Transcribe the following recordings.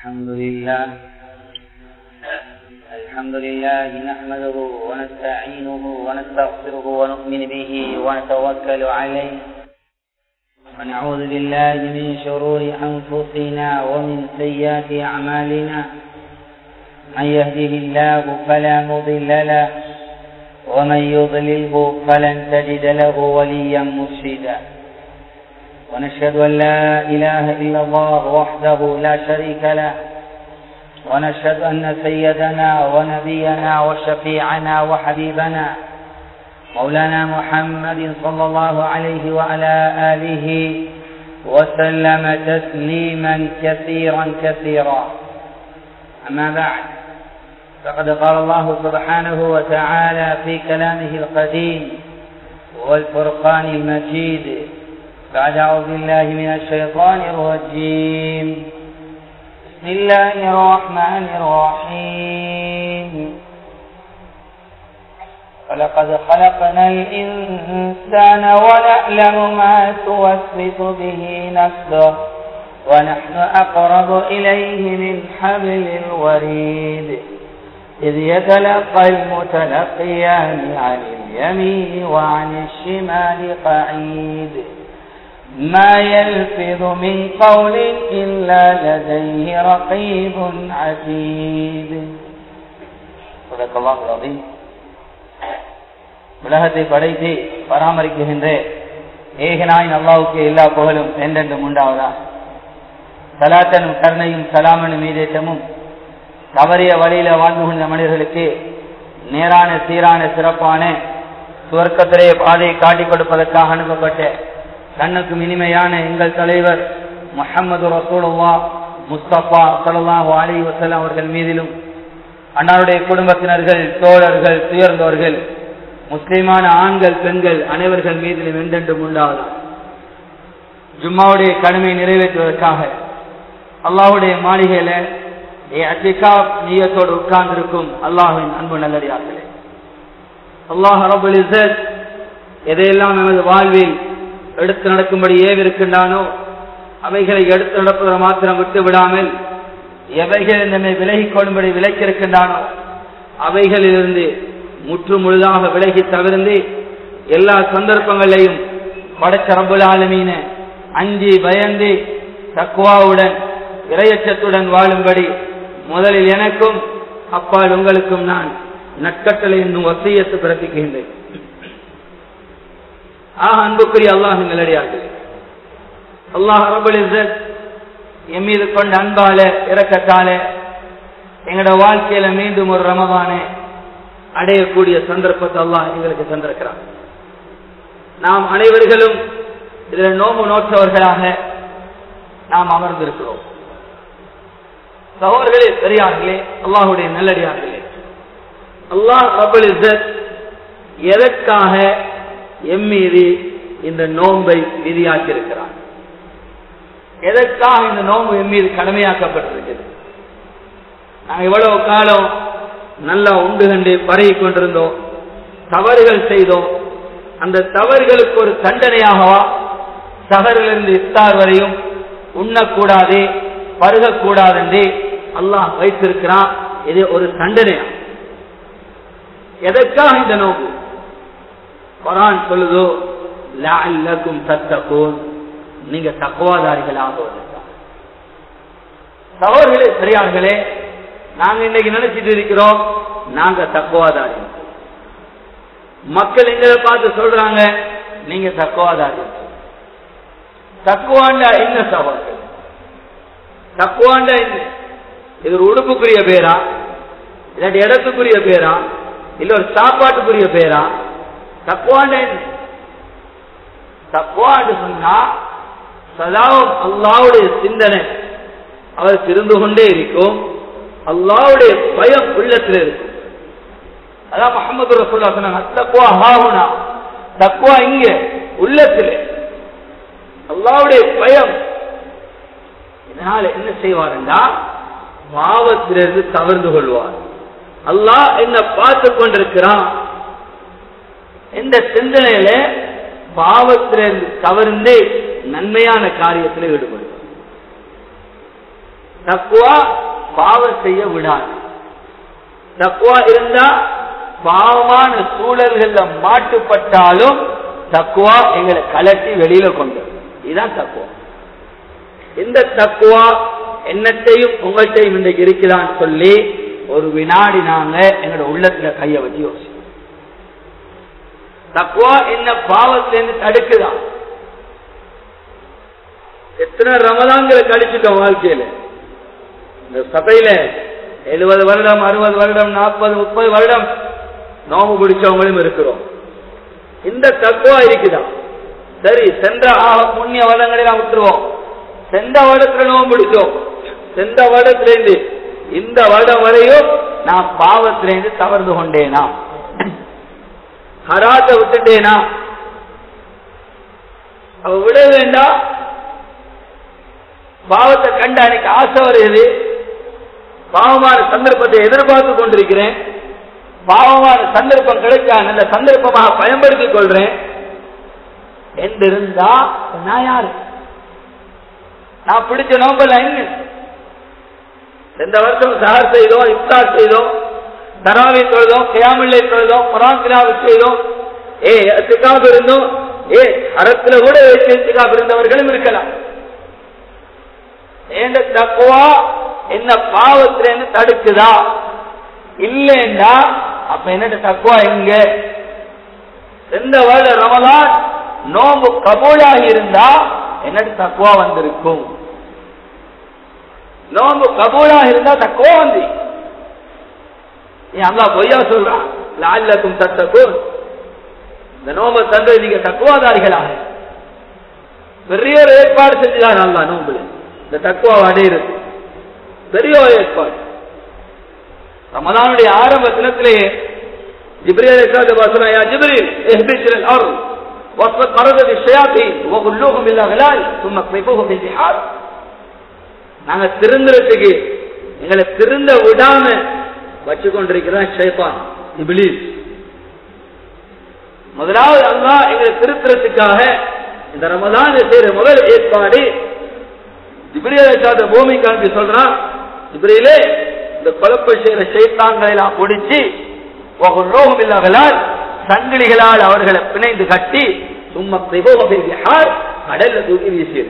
الحمد لله الحمد لله نحمده ونستعينه ونستغفره ونؤمن به ونتوكل عليه ونعوذ بالله من شرور أنفسنا ومن سيئات أعمالنا من يهده الله فلا مضل له ومن يضلله فلن تجد له وليا مرشدا ونشهد أن لا إله إلا الله وحده لا شريك له ونشهد أن سيدنا ونبينا وشفيعنا وحبيبنا مولانا محمد صلى الله عليه وعلى آله وسلم تسليما كثيرا كثيرا أما بعد فقد قال الله سبحانه وتعالى في كلامه القديم والفرقان المجيد بعد أعوذ بالله من الشيطان الرجيم بسم الله الرحمن الرحيم ولقد خلقنا الإنسان ونعلم ما توسوس به نفسه ونحن أقرب إليه من حبل الوريد إذ يتلقى المتلقيان عن اليمين وعن الشمال قعيد ما يلفظ من قول إلا لديه رقيب عتيد صدق الله العظيم உலகத்தை படைத்து பராமரிக்கின்ற ஏகனாயின் அல்லாவுக்கு எல்லா புகழும் என்றென்றும் உண்டாவதா சலாத்தனும் கருணையும் சலாமனும் மீதேற்றமும் தவறிய வழியில வாழ்ந்து கொண்ட மனிதர்களுக்கு நேரான சீரான சிறப்பான சுவர்க்கத்திலே பாதையை காட்டிக் கொடுப்பதற்காக அனுப்பப்பட்ட கண்ணுக்கும் இனிமையான எங்கள் தலைவர் முஹம்மது ரசூலுல்லா முஸ்தபா சல்லாஹு அலி வசலாம் அவர்கள் மீதிலும் அன்னாருடைய குடும்பத்தினர்கள் தோழர்கள் துயர்ந்தவர்கள் முஸ்லிமான ஆண்கள் பெண்கள் அனைவர்கள் மீதிலும் என்றென்றும் உண்டாவதா ஜும்மாவுடைய கடமையை நிறைவேற்றுவதற்காக அல்லாஹுடைய மாளிகையில நீயத்தோடு உட்கார்ந்திருக்கும் அல்லாஹின் அன்பு நல்லடியார்களே அல்லாஹ் ரபுல் இசத் எதையெல்லாம் நமது வாழ்வில் எடுத்து நடக்கும்படி ஏவிருக்கின்றானோ அவைகளை எடுத்து நடப்பதை மாத்திரம் விட்டு விடாமல் எவைகள் நம்மை விலகிக் கொள்ளும்படி விலக்கியிருக்கின்றானோ அவைகளிலிருந்து முற்று முழுதாக விலகி தவிர்ந்து எல்லா சந்தர்ப்பங்களையும் படைச்ச ரபுல் ஆலமீன அஞ்சி பயந்து தக்குவாவுடன் இரையச்சத்துடன் வாழும்படி முதலில் எனக்கும் அப்பால் உங்களுக்கும் நான் நட்கட்டளை என்னும் வசியத்து பிறப்பிக்கின்றேன் ஆக அன்புக்குரிய அல்லாஹ் நிலடியார்கள் அல்லாஹ் ரபுல் இசத் என் மீது கொண்ட அன்பால இறக்கத்தால எங்களோட வாழ்க்கையில மீண்டும் ஒரு ரமதான அடையக்கூடிய சந்தர்ப்பத்தை அல்லாஹ் எங்களுக்கு தந்திருக்கிறார் நாம் அனைவர்களும் இதுல நோம்பு நோற்றவர்களாக நாம் அமர்ந்திருக்கிறோம் சகோதர்களே பெரியார்களே அல்லாஹுடைய நல்லடியார்களே அல்லாஹ் ரபுல் இசத் எதற்காக எம்மீது இந்த நோன்பை விதியாக்கி இருக்கிறார் எதற்காக இந்த நோன்பு எம்மீது கடமையாக்கப்பட்டிருக்கிறது நாங்கள் இவ்வளவு காலம் நல்லா உண்டு கண்டு பரகி கொண்டிருந்தோம் தவறுகள் செய்தோம் அந்த தவறுகளுக்கு ஒரு தண்டனையாகவா சகரிலிருந்து இஸ்தார் வரையும் உண்ணக்கூடாது பருகக்கூடாது என்று அல்லாஹ் வைத்திருக்கிறான் இது ஒரு தண்டனையா எதற்காக இந்த நோக்கு குரான் சொல்லுதோ லாக்கும் தத்தகோன் நீங்க தக்குவாதாரிகள் ஆகுவதற்காக சகோதர்களே பெரியார்களே நாங்க இன்னைக்கு நினைச்சிட்டு இருக்கிறோம் நாங்க தக்குவாதாரி மக்கள் எங்களை பார்த்து சொல்றாங்க நீங்க தக்குவாதாரி தக்குவாண்டா என்ன சகோதரர்கள் தக்குவாண்டா என்ன இது ஒரு உடுப்புக்குரிய பேரா இல்லாட்டி இடத்துக்குரிய பேரா இல்ல ஒரு சாப்பாட்டுக்குரிய பேரா தக்குவாண்ட தக்குவாண்டு சொன்னா சதாவும் அல்லாவுடைய சிந்தனை அவருக்கு இருந்து கொண்டே இருக்கும் அல்லாவுடைய பயம் உள்ளத்தில் இருக்கும் அதான் முகமது ரசூல்லா சொன்னாங்க தக்குவா ஹாவுனா தக்குவா இங்க உள்ளத்தில் அல்லாவுடைய பயம் இதனால என்ன செய்வாருண்டா பாவத்திலிருந்து தவிர்ந்து கொள்வார் அல்லாஹ் என்ன பார்த்து கொண்டிருக்கிறான் இந்த சிந்தனையில பாவத்திலிருந்து தவிர்ந்து நன்மையான காரியத்தில் ஈடுபடுவார் தக்குவா பாவம் செய்ய விடாது தக்குவா இருந்தா பாவமான சூழல்கள்ல மாட்டுப்பட்டாலும் தக்குவா எங்களை கலட்டி வெளியில கொண்டு வரும். இதுதான் தக்குவா இந்த தக்குவா என்னத்தையும் உங்கள்கிட்டையும் இன்றைக்கு இருக்கலான்னு சொல்லி ஒரு வினாடி நாங்க எங்களோட உள்ளத்துல கைய வச்சு யோசிப்போம் தக்குவா என்ன பாவத்திலிருந்து தடுக்குதா எத்தனை ரமதான்களை கழிச்சுட்டோம் வாழ்க்கையில இந்த சபையில எழுபது வருடம் அறுபது வருடம் நாற்பது முப்பது வருடம் நோம்பு பிடிச்சவங்களும் இருக்கிறோம் இந்த தக்குவா இருக்குதா சரி சென்ற ஆக புண்ணிய வருடங்களை நாம் விட்டுருவோம் சென்ற வருடத்துல நோம்பு பிடிச்சோம் சென்ற வருடத்திலிருந்து இந்த வருடம் வரையும் நான் பாவத்திலிருந்து தவறு கொண்டேனா ஹராத்தை விட்டுட்டேனா அவ விட வேண்டாம் பாவத்தை கண்ட அன்னைக்கு ஆசை வருகிறது பாவமான சந்தர்ப்பத்தை எதிர்பார்த்து கொண்டிருக்கிறேன் பாவமான சந்தர்ப்பம் கிடைச்சா நல்ல சந்தர்ப்பமாக பயன்படுத்திக் கொள்றேன் என்றிருந்தா நான் யாரு நான் பிடிச்ச நோம்பல என்ன இந்த வருஷம் சஹர் செய்தோம் இஃப்தார் செய்தோம் தராவி தொழுதோம் கியாமில்லை தொழுதோம் குரான் கிராவு செய்தோம் ஏ சிக்காப் இருந்தோம் ஏ அறத்துல கூட சிக்காப் இருந்தவர்களும் இருக்கலாம் ஏண்ட தக்குவா என்ன பாவத்திலிருந்து தடுக்குதா இல்லைண்டா அப்ப என்னட்ட தக்குவா எங்க எந்த வருட ரமலான் நோம்பு கபூலாகி இருந்தா என்னட்டு தக்குவா வந்திருக்கும் நோம்பு கபூலாக இருந்தா தக்குவா வந்து ஏன் அல்லா பொய்யா சொல்றான் லால்லக்கும் தத்தக்கும் இந்த நோம்பை தந்து நீங்க தக்குவாதாரிகளாக பெரிய ஒரு ஏற்பாடு செஞ்சுதான் அல்லா நோம்புல இந்த தக்குவா அடையிறது பெரிய ஒரு ஏற்பாடு ரமதானுடைய ஆரம்ப தினத்திலேயே ஜிப்ரீல் வசனம் யா ஜிப்ரீல் اهبط الى الارض واسقط مرض الشياطين وغلوهم بالاغلال ثم اقذفوهم في البحار நாங்க திருந்துறதுக்கு எங்களை திருந்த விடாம வச்சு கொண்டிருக்கிறான் ஷைத்தான் இபிலிஸ் முதலாவது அல்லா எங்களை திருத்துறதுக்காக இந்த ரமதான் செய்யற முதல் ஏற்பாடு ஜிப்ரீல பூமிக்கு அனுப்பி சொல்றான் ஜிப்ரீலே இந்த குழப்ப செய்யற சைத்தான்களை எல்லாம் பிடிச்சி ரோகம் இல்லாதலால் சங்கிலிகளால் அவர்களை பிணைந்து கட்டி சும்மா திபோகார் கடல்ல தூக்கி வீசியது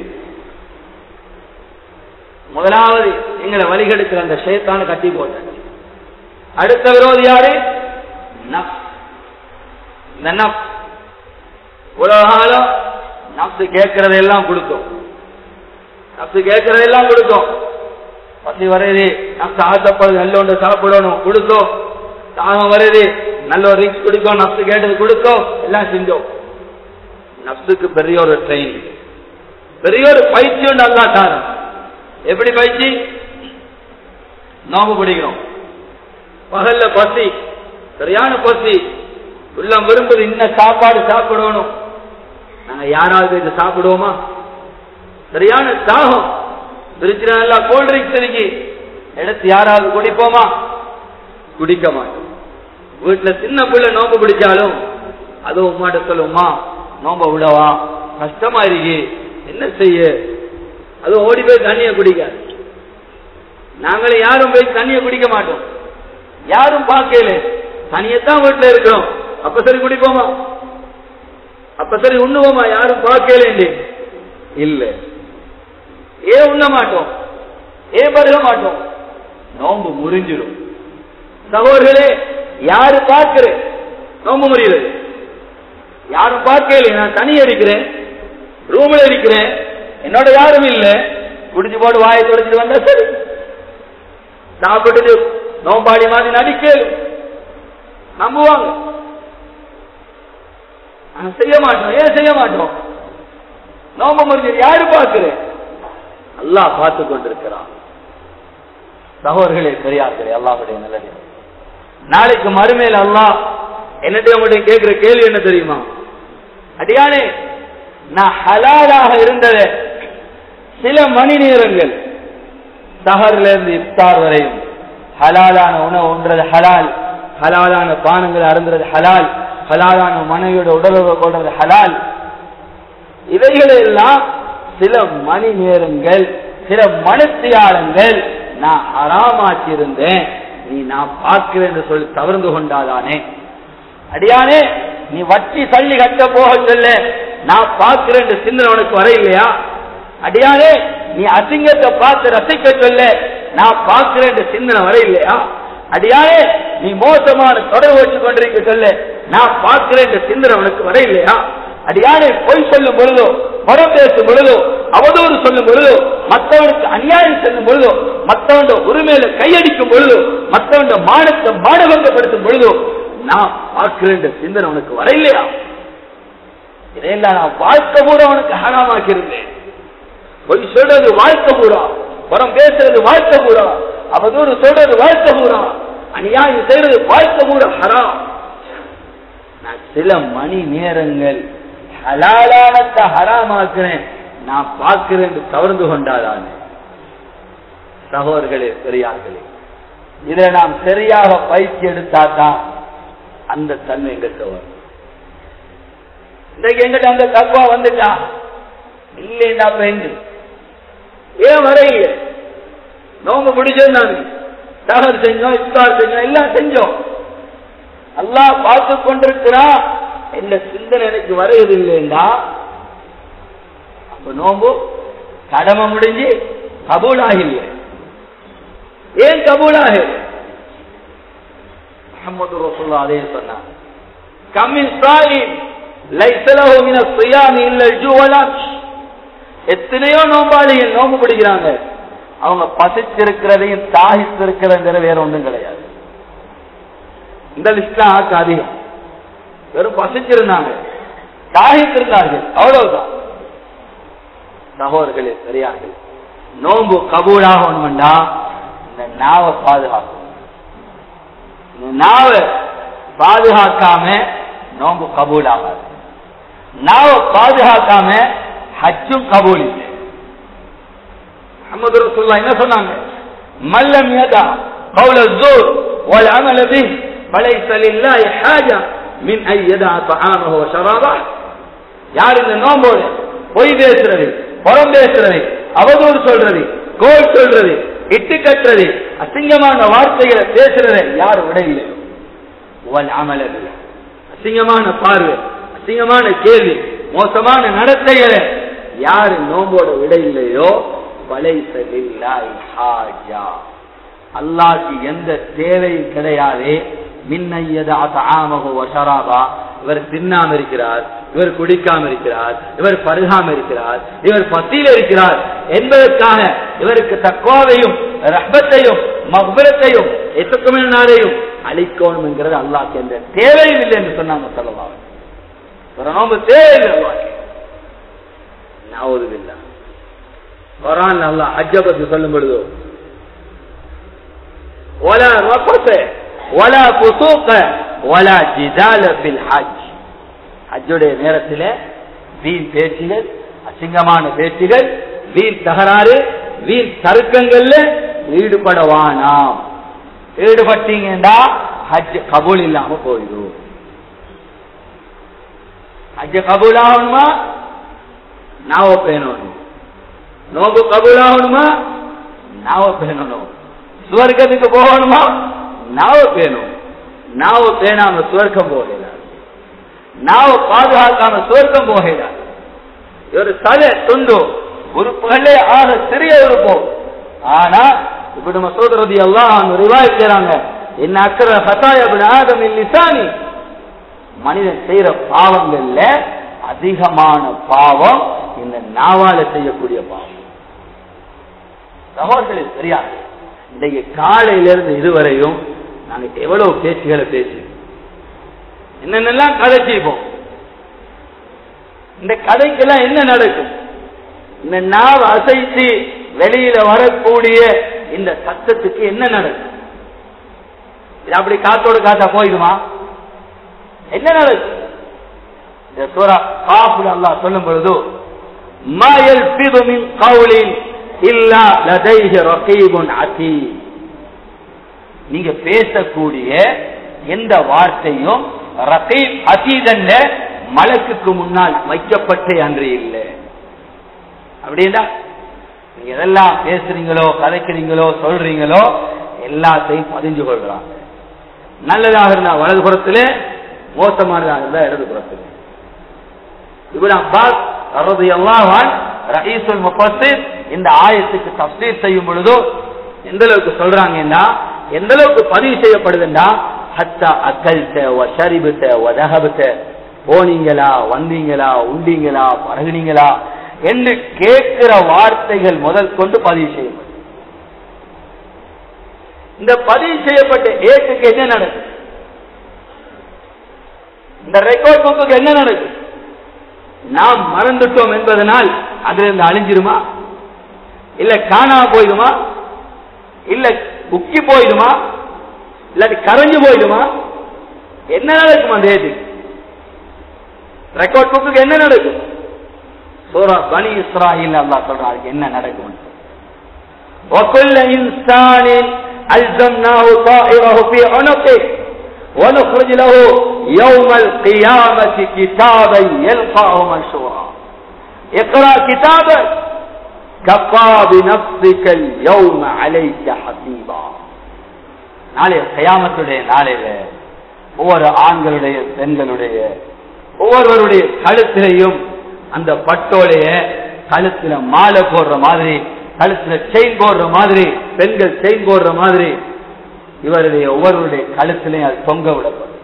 முதலாவது எங்களை வழிகெடுக்கிற அந்த ஷேத்தான கட்டி போட்ட அடுத்த விரோதி யாரு நப் இந்த நப் உலகாலம் நப்சு கேட்கறதெல்லாம் கொடுக்கும் நப்சு கேட்கறதெல்லாம் கொடுக்கும் பசி வருது நப்சு ஆசைப்படுது நல்ல ஒன்று சாப்பிடணும் கொடுக்கும் தாகம் வருது நல்ல ஒரு ரிக்ஸ் குடிக்கும் நப்சு கேட்டது கொடுக்கும் எல்லாம் செஞ்சோம் நப்சுக்கு பெரிய ஒரு ட்ரெயின் பெரிய ஒரு பயிற்சி உண்டு அல்லா தாரம் எப்படி பயிற்சி நோம்பு பிடிக்கிறோம் பகல்ல பசி சரியான பசி உள்ளம் விரும்புது இன்ன சாப்பாடு சாப்பிடணும் நாங்க யாராவது இதை சாப்பிடுவோமா சரியான தாகம் திருச்சி நல்லா கோல்ட் ட்ரிங்க்ஸ் இன்னைக்கு எடுத்து யாராவது குடிப்போமா குடிக்க மாட்டோம் வீட்டுல சின்ன பிள்ளை நோம்பு பிடிச்சாலும் அதுவும் உமாட்ட சொல்லுமா நோம்ப விடவா கஷ்டமா இருக்கு என்ன செய்ய அது ஓடி போய் தண்ணிய குடிக்காது நாங்களே யாரும் போய் தண்ணிய குடிக்க மாட்டோம் யாரும் பார்க்கல தனியத்தான் வீட்டுல இருக்கிறோம் அப்ப சரி குடிப்போமா அப்ப சரி உண்ணுவோமா யாரும் பார்க்கல இல்ல ஏன் உண்ண மாட்டோம் ஏன் பருக மாட்டோம் நோம்பு முறிஞ்சிடும் சகோதரர்களே யாரு பார்க்கிற நோம்பு முறிகிறது யாரும் பார்க்கல நான் தனி அடிக்கிறேன் ரூம்ல இருக்கிறேன் என்னோட யாரும் இல்ல குடிச்சு போட்டு வாயை தொடச்சிட்டு வந்தா சரி சாப்பிட்டுட்டு நோம்பாடி மாதிரி நடிக்கல நம்புவாங்க ஆனா செய்ய மாட்டோம் ஏன் செய்ய மாட்டோம் நோம்ப முடிஞ்சு யாரு பார்க்கிறேன் அல்லாஹ் பார்த்து கொண்டிருக்கிறான் சகோதரர்களே பெரியார்களே அல்லாஹுடைய நல்லது நாளைக்கு மறுமையில் அல்லாஹ் என்னட்டு உங்கள்கிட்ட கேட்கிற கேள்வி என்ன தெரியுமா அடியானே நான் ஹலாலாக இருந்தத சில மணி நேரங்கள் சஹர்ல இருந்து இஃப்தார் வரையும் ஹலாலான உணவு உண்றது ஹலால் ஹலாலான பானங்கள் அருந்துறது ஹலால் ஹலாலான மனைவியோட உடலுறவு கொள்றது ஹலால் இவைகளை எல்லாம் சில மணி நேரங்கள் சில மனுத்தியாளங்கள் நான் ஹராமாக்கியிருந்தேன் நீ நான் பார்க்கிறேன் என்று சொல்லி தவிர்ந்து கொண்டாதானே அடியானே நீ வட்டி தள்ளி கட்ட போக சொல்ல நான் பார்க்கிறேன் என்று சிந்தனை உனக்கு வர இல்லையா அடியானே நீ அசிங்கத்தை பார்த்து ரசிக்க சொல்ல நான் பார்க்கிறேன் என்று சிந்தனை வர இல்லையா அடியானே நீ மோசமான தொடர்பு வச்சு கொண்டிருக்க சொல்ல நான் பார்க்கிறேன் என்ற சிந்தனை உனக்கு வர இல்லையா அடியானே பொய் சொல்லும் பொழுதோ புறம் பேசும் பொழுதோ அவதூறு சொல்லும் பொழுதோ மற்றவனுக்கு அநியாயம் செல்லும் பொழுதோ மற்றவன் உரிமையில கையடிக்கும் பொழுதோ மற்றவன் மானத்தை மானபங்கப்படுத்தும் பொழுதோ நான் பார்க்கிறேன் என்ற சிந்தனை உனக்கு வர இல்லையா இதையெல்லாம் நான் வாழ்க்கை பூரா உனக்கு ஹராமாக்கி இருந்தேன் பொய் சொல்றது வாழ்க்கை பூரா புறம் பேசுறது வாழ்க்கை பூரா அவதூறு சொல்றது வாழ்க்கை பூரா அநியாயம் செய்யறது வாழ்க்கை பூரா ஹராம் நான் சில மணி நேரங்கள் ஹலாலானத்தை ஹராமாக்குறேன் நான் பார்க்கிறேன் என்று கவர்ந்து கொண்டாதானே சகோதரர்களே பெரியார்களே இதை நாம் சரியாக பயிற்சி எடுத்தாதான் அந்த தன்மை எங்கிட்ட வரும் இன்றைக்கு எங்கிட்ட அந்த தக்குவா வந்துட்டா இல்லைண்டா அப்ப எங்க ஏன் வரையில நோம்பு பிடிச்சோம் நாங்க தகர் செஞ்சோம் இஃப்தார் செஞ்சோம் எல்லாம் செஞ்சோம் அல்லாஹ் பார்த்து கொண்டிருக்கிறான் என்ற சிந்தனை எனக்கு வரையது இல்லைண்டா அப்ப நோம்பு கடமை முடிஞ்சு கபூலாகில்லை ஏன் கபூலாக முகமது ரசூல்லா அதே சொன்னார் கம்மின் சாயின் லைசலஹு மின ஸியாமி இல்ல ஜுவலாஷ் எத்தனையோ நோம்பாளிகள் நோம்பு பிடிக்கிறாங்க அவங்க பசிச்சிருக்கிறதையும் தாகித்திருக்கிறதுங்கிற வேற ஒன்றும் கிடையாது இந்த லிஸ்ட்ல ஆக்கு அதிகம் வெறும் பசிச்சிருந்தாங்க தாகித்திருந்தார்கள் அவ்வளவுதான் சகோதரர்களே பெரியார்கள் நோன்பு கபூலாகணும்டா இந்த நாவை பாதுகாக்கும் இந்த நாவை பாதுகாக்காம நோன்பு கபூல் ஆகாது நாவை பாதுகாக்காம ஹஜ்ஜும் கபூல் இல்லை அஹமது ரசூல்லா என்ன சொன்னாங்க மல்லம் யதா قول الزور والعمل به فليس لله حاجة من أن يدع طعامه وشرابه யார் இந்த நோம்போடு பொய் பேசுறது புறம் பேசுறது அவதூறு சொல்றது கோல் சொல்றது இட்டு கட்டுறது அசிங்கமான வார்த்தைகளை பேசுறத யார் விடையில்லை அமல அசிங்கமான பார்வை அசிங்கமான கேள்வி மோசமான நடத்தைகளை யாரு நோம்போட விடையில்லையோ அல்லாக்கு எந்த தேவையும் கிடையாது இவர் தின்னாம இருக்கிறார் இவர் குடிக்காம இருக்கிறார் இவர் பருகாம இருக்கிறார் இவர் பசியில் இருக்கிறார் என்பதற்காக இவருக்கு தக்குவாவையும் ரஹ்பத்தையும் மக்பரத்தையும் எத்துக்குமினாரையும் அளிக்கணும் என்கிறது அல்லாக்கு எந்த தேவையும் இல்லை என்று சொன்னாங்க சொல்லலாம் ஒரு நோம்பு தேவையில்லை அல்லாக்கு நாவதுவில்லா குரான் அல்லா ஹஜ்ஜ பத்தி சொல்லும் பொழுதோ ولا رفث ولا فسوق ولا جدال في الحج ஹஜ்ஜுடைய நேரத்தில் வீண் பேச்சுகள் அசிங்கமான பேச்சுகள் வீண் தகராறு வீண் தருக்கங்கள்ல ஈடுபடவானாம் ஈடுபட்டீங்கன்னா ஹஜ் கபூல் இல்லாம போயிடும் ஹஜ் கபூல் ஆகணுமா நாவ பேணணும் நோம்பு கபூல் ஆகணுமா நாவ பேணணும் சுவர்க்கத்துக்கு போகணுமா நாவ பேணும் நாவ பேணாம சுவர்க்கம் போகல நாவ பாதுகாக்காம சுவர்க்கம் போகல ஒரு தலை துண்டு உறுப்புகளே ஆக சிறிய உறுப்பு ஆனா இப்படி நம்ம சோதரதி எல்லாம் ரிவாய்க்கிறாங்க என்ன அக்கற ஹத்தாயபின் ஆதம் லிசானி மனிதன் செய்யற பாவங்கள்ல அதிகமான பாவம் இந்த நாவால செய்யக்கூடிய பாவம் சகோதரர்கள் தெரியாது இன்றைக்கு காலையிலிருந்து இதுவரையும் நாங்க எவ்வளவு பேச்சுகளை பேசி என்னென்னலாம் கதை செய்வோம் இந்த கதைக்கெல்லாம் என்ன நடக்கும் இந்த நாவ் அசைத்து வெளியில வரக்கூடிய இந்த சத்தத்துக்கு என்ன நடக்கும் இது அப்படி காத்தோடு காத்தா போயிடுமா என்ன நடக்கும் இந்த சூரா காஃபுல் அல்லாஹ் சொல்லும் பொழுது மாயல் பிதுமின் கவுலின் இல்லா லதைஹி ரகீபுன் அதீத் நீங்க பேசக்கூடிய எந்த வார்த்தையும் ரகீப் அதீதன்ல மலக்குக்கு முன்னால் வைக்கப்பட்டே அன்று இல்லை அப்படின்னா நீங்க எதெல்லாம் பேசுறீங்களோ கதைக்கிறீங்களோ சொல்றீங்களோ எல்லாத்தையும் பதிஞ்சு கொள்றாங்க நல்லதாக இருந்தா வலது புறத்திலே மோசமானதாக இருந்தா இடது புறத்திலே இவன் அப்பாஸ் அறுபது எல்லாம் ரஹீசுல் முஃபஸிர் இந்த ஆயத்துக்கு தப்சீர் செய்யும் பொழுதோ எந்த அளவுக்கு சொல்றாங்கன்னா எந்த அளவுக்கு பதிவு செய்யப்படுதுன்னா ஹத்தா அக்கல்த ஷரிபுத்த வதகபுத்த போனீங்களா வந்தீங்களா உண்டீங்களா பழகுனீங்களா என்று கேட்கிற வார்த்தைகள் முதல் கொண்டு பதிவு செய்யப்படும் இந்த பதிவு செய்யப்பட்ட ஏட்டுக்கு என்ன நடக்கும் இந்த ரெக்கார்ட் புக்கு என்ன நடக்கும் நாம் மறந்துட்டோம் என்பதனால் அதுல இருந்து அழிஞ்சிருமா இல்ல காணாம போயிடுமா இல்ல முக்கி போயிடுமா இல்லாட்டி கரைஞ்சு போயிடுமா என்ன நடக்கும் அந்த ஏது ரெக்கார்ட் புக்கு என்ன நடக்கும் சூரா பனி இஸ்ராயில் அல்லா சொல்றாங்க என்ன நடக்கும் وكل إنسان ألزمناه طائره في عنقه ونخرج له يوم القيامة كتابا يلقاه منشورا اقرأ كتابك كفى بنفسك اليوم عليك حسيبا நாளைய கயாமத்துடைய நாளையில ஒவ்வொரு ஆண்களுடைய பெண்களுடைய ஒவ்வொருவருடைய கழுத்திலையும் அந்த பட்டோடைய கழுத்துல மாலை போடுற மாதிரி கழுத்துல செயின் போடுற மாதிரி பெண்கள் செயின் போடுற மாதிரி இவருடைய ஒவ்வொருவருடைய கழுத்திலையும் அது தொங்க விடப்படும்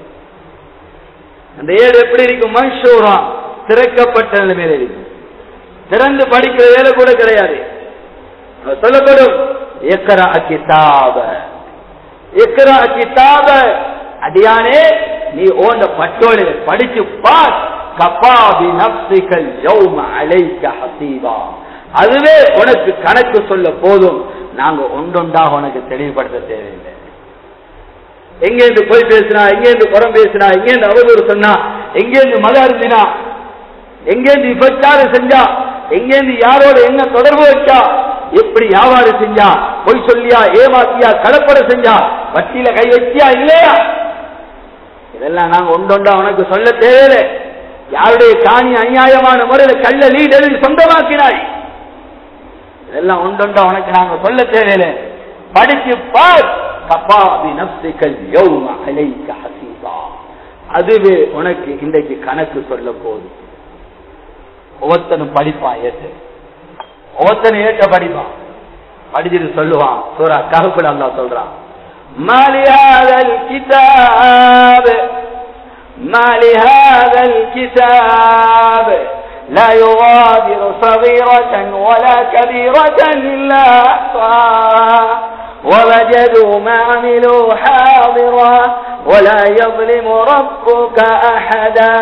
அந்த ஏடு எப்படி இருக்கும் மன்சூரா திறக்கப்பட்ட நிலைமையில இருக்கும் திறந்து படிக்கிற வேலை கூட கிடையாது சொல்லப்படும் எக்கரா கிதாப எக்கரா கிதாப அடியானே நீ ஓண்ட பட்டோடு படிச்சு பார் கபாபி நப்சிகள் யௌம அலைக்க ஹசீபா அதுவே உனக்கு கணக்கு சொல்ல போதும் நாங்க ஒன்றொண்டாக உனக்கு தெளிவுபடுத்த தேவையில்லை எங்கேருந்து போய் பேசினா எங்கேருந்து புறம் பேசினா எங்கேருந்து அவதூறு சொன்னா எங்கேருந்து மத அருந்தினா எங்கேருந்து விபச்சாரம் செஞ்சா எங்கேருந்து யாரோட என்ன தொடர்பு வச்சா எப்படி வியாபாரம் செஞ்சா பொய் சொல்லியா ஏமாத்தியா கலப்படை செஞ்சா வட்டியில கை வச்சியா இல்லையா இதெல்லாம் நாங்க ஒன்றொண்டா உனக்கு சொல்ல தேவையில்லை யாருடைய காணி அநியாயமான முறையில் கள்ள லீட் எழுதி சொந்தமாக்கினாய் இதெல்லாம் ஒன்றொண்டா உனக்கு நாங்க சொல்ல தேவையில்லை படிச்சு பார் கபாபி நப்சிகள் யௌம அலைக்க ஹசீபா அதுவே உனக்கு இன்றைக்கு கணக்கு சொல்ல போதும் ஒவ்வொருத்தனும் படிப்பான் ஏற்று ஒவ்வொருத்தனும் ஏற்ற படிப்பான் படிச்சுட்டு சொல்லுவான் சூரா கஹப்புல அல்லா சொல்றான் ما لهذا الكتاب ما لهذا الكتاب لا يغادر صغيرة ولا كبيرة إلا أحصاها ووجدوا ما عملوا حاضرا ولا يظلم ربك أحدا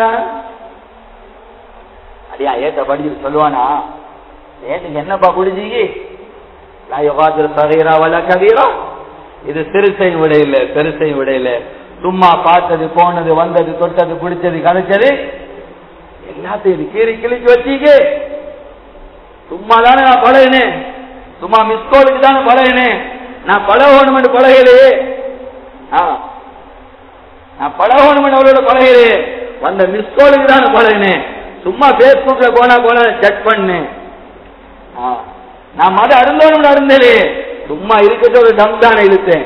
அடியா ஏத்த படிச்சு சொல்லுவானா ஏத்துக்கு என்னப்பா குடிஜி யுகாதிர் சகீரா வல கபீரா இது சிறுசையும் விட இல்ல பெருசையும் விட இல்ல சும்மா பார்த்தது போனது வந்தது தொட்டது பிடிச்சது கதைச்சது எல்லாத்தையும் கீறி கிழிச்சு வச்சீங்க சும்மா தானே நான் பழகினேன் சும்மா மிஸ்கோலுக்கு தானே பழகினேன் நான் பழகணும் பழகலையே நான் பழகணும் அவளோட பழகலையே வந்த மிஸ்கோலுக்கு தானே பழகினேன் சும்மா பேஸ்புக்ல போனா போன செக் பண்ணேன் நான் மத அருந்தோணும் அருந்தலே சும்மா இருக்கிறது ஒரு டம் தானே இழுத்தேன்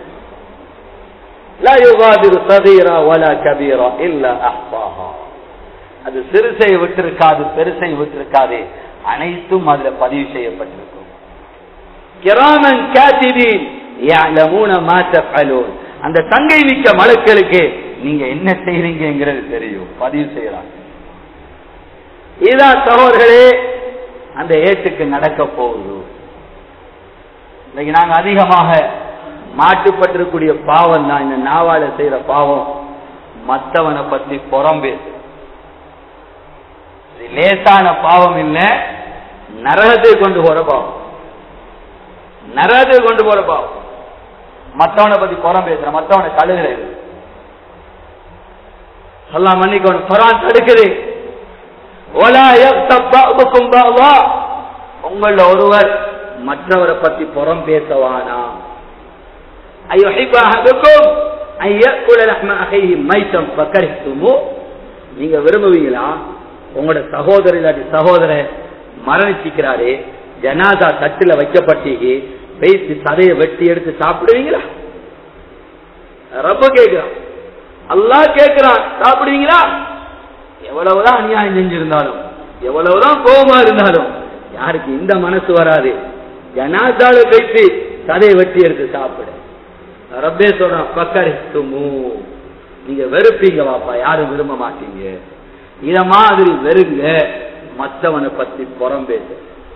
لا يغادر صغيرا ولا كبيرا الا احصاها அது சிறுசை விட்டிருக்காது பெருசை விட்டிருக்காது அனைத்தும் அதுல பதிவு செய்யப்பட்டிருக்கும் கிராமன் காத்திபீன் يعلمون ما تفعلون அந்த தங்கை மிக்க மலக்களுக்கு நீங்க என்ன செய்றீங்கிறது தெரியும் பதிவு செய்யறாங்க இதான் சகோதரர்களே அந்த ஏட்டுக்கு நடக்க போகுது இன்னைக்கு நாங்க அதிகமாக மாட்டுப்பட்டிருக்கூடிய பாவம் தான் இந்த நாவால செய்யற பாவம் மத்தவனை பத்தி புறம் பேசு இது லேசான பாவம் இல்ல நரகத்தை கொண்டு போற பாவம் நரகத்தை கொண்டு போற பாவம் மத்தவனை பத்தி புறம் பேசுற மத்தவனை கழுகுறது எல்லாம் மன்னிக்கணும் குரான் தடுக்குது உங்கள ஒருவர் மற்றவரை பத்தி புறம் பேசவானா நீங்க விரும்புவீங்களா உங்களோட சகோதரி இல்லாட்டி சகோதர மரணிச்சுக்கிறாரே ஜனாதா தட்டுல வைக்கப்பட்டு வைத்து சதையை வெட்டி எடுத்து சாப்பிடுவீங்களா ரப்ப கேட்கிறான் அல்லாஹ் கேட்கிறான் சாப்பிடுவீங்களா எவ்வளவுதான் அநியாயம் செஞ்சிருந்தாலும் எவ்வளவுதான் கோபமா இருந்தாலும் யாருக்கு இந்த மனசு வராது ஜனாதால வைத்து சதையை வெட்டி எடுத்து சாப்பிடு ரப்பே சொல்றான் பக்கரி துமு நீங்க வெறுப்பீங்க வாப்பா யாரும் விரும்ப மாட்டீங்க இத மாதிரி வெறுங்க மற்றவனை பத்தி புறம் பேச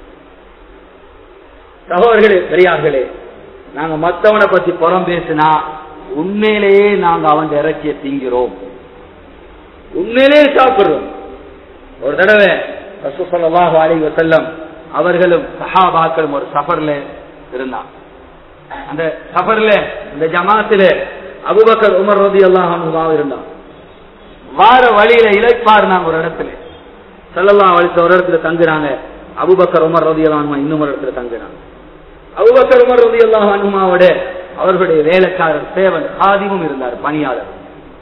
சகோதரர்களே பெரியார்களே நாங்க மத்தவனை பத்தி புறம் பேசினா உண்மையிலேயே நாங்க அவன் இறக்கிய திங்கிறோம் உண்மையிலேயே சாப்பிடுறோம் ஒரு தடவை ரசூசல்லாஹு அலைஹி வஸல்லம் அவர்களும் சஹாபாக்களும் ஒரு சஃபர்ல இருந்தான் அந்த சஃபர்ல இந்த ஜமாத்துல அபுபக்கர் உமர் ரதி அல்லாஹ் இருந்தான் வார வழியில இழைப்பாருனாங்க ஒரு இடத்துல செல்லலாம் வழித்த ஒரு இடத்துல தங்குறாங்க அபுபக்கர் உமர் ரதி அல்லாஹ் இன்னும் ஒரு இடத்துல தங்குறாங்க அபுபக்கர் உமர் ரதி அல்லாஹ் அனுமாவோட அவர்களுடைய வேலைக்காரர் சேவன் ஆதிமும் இருந்தார் பணியாளர்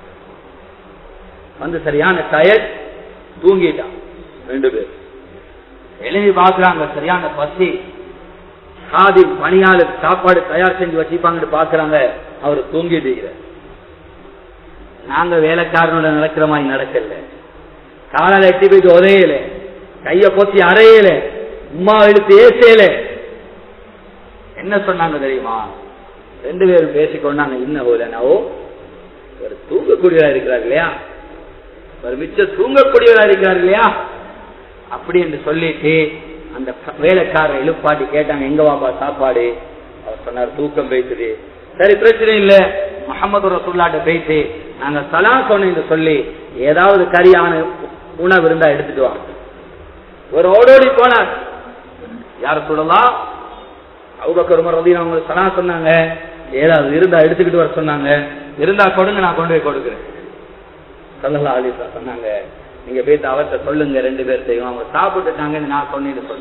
வந்து சரியான டயர் தூங்கிட்டான் ரெண்டு பேர் எழுதி பாக்குறாங்க சரியான பசி காதி பணியாளர் சாப்பாடு தயார் செஞ்சு வச்சிருப்பாங்கன்னு பாக்குறாங்க அவர் தூங்கிட்டு இருக்கிறார். நாங்க வேலைக்காரனோட நடக்கிற மாதிரி நடக்கல காலால எட்டி போயிட்டு உதையல கைய பொத்தி அறையல உமா இழுத்து ஏசையல என்ன சொன்னாங்க தெரியுமா ரெண்டு பேரும் பேசிக்கொண்டாங்க இன்ன போலனாவோ ஒரு தூங்கக்கூடியவரா இருக்கிறார் இல்லையா ஒரு மிச்ச தூங்கக்கூடியவரா இருக்கிறார் இல்லையா அப்படி என்று சொல்லிட்டு அந்த வேலைக்காரரை எழுப்பாட்டி கேட்டாங்க எங்க வாப்பா சாப்பாடு அவர் சொன்னார் தூக்கம் போய்த்துது சரி பிரச்சனை இல்ல முகமது ரசூல்லாட்ட போயிட்டு நாங்க சலா சொன்னு சொல்லி ஏதாவது கரியான உணவு இருந்தா எடுத்துட்டு வாங்க ஒரு ஓடோடி போனார் யார சொல்லலாம் அவுபக்கர் உமர் ரதீன் அவங்க சலா சொன்னாங்க ஏதாவது இருந்தா எடுத்துக்கிட்டு வர சொன்னாங்க இருந்தா கொடுங்க நான் கொண்டு போய் கொடுக்குறேன் சல்லல்லா அலிசா சொன்னாங்க நீங்க போயிட்டு அவர்கிட்ட சொல்லுங்க ரெண்டு பேர்த்தையும் அவங்க சாப்பிட்டுட்டாங்கன்னு நான் சொன்னேன்னு சொல்லு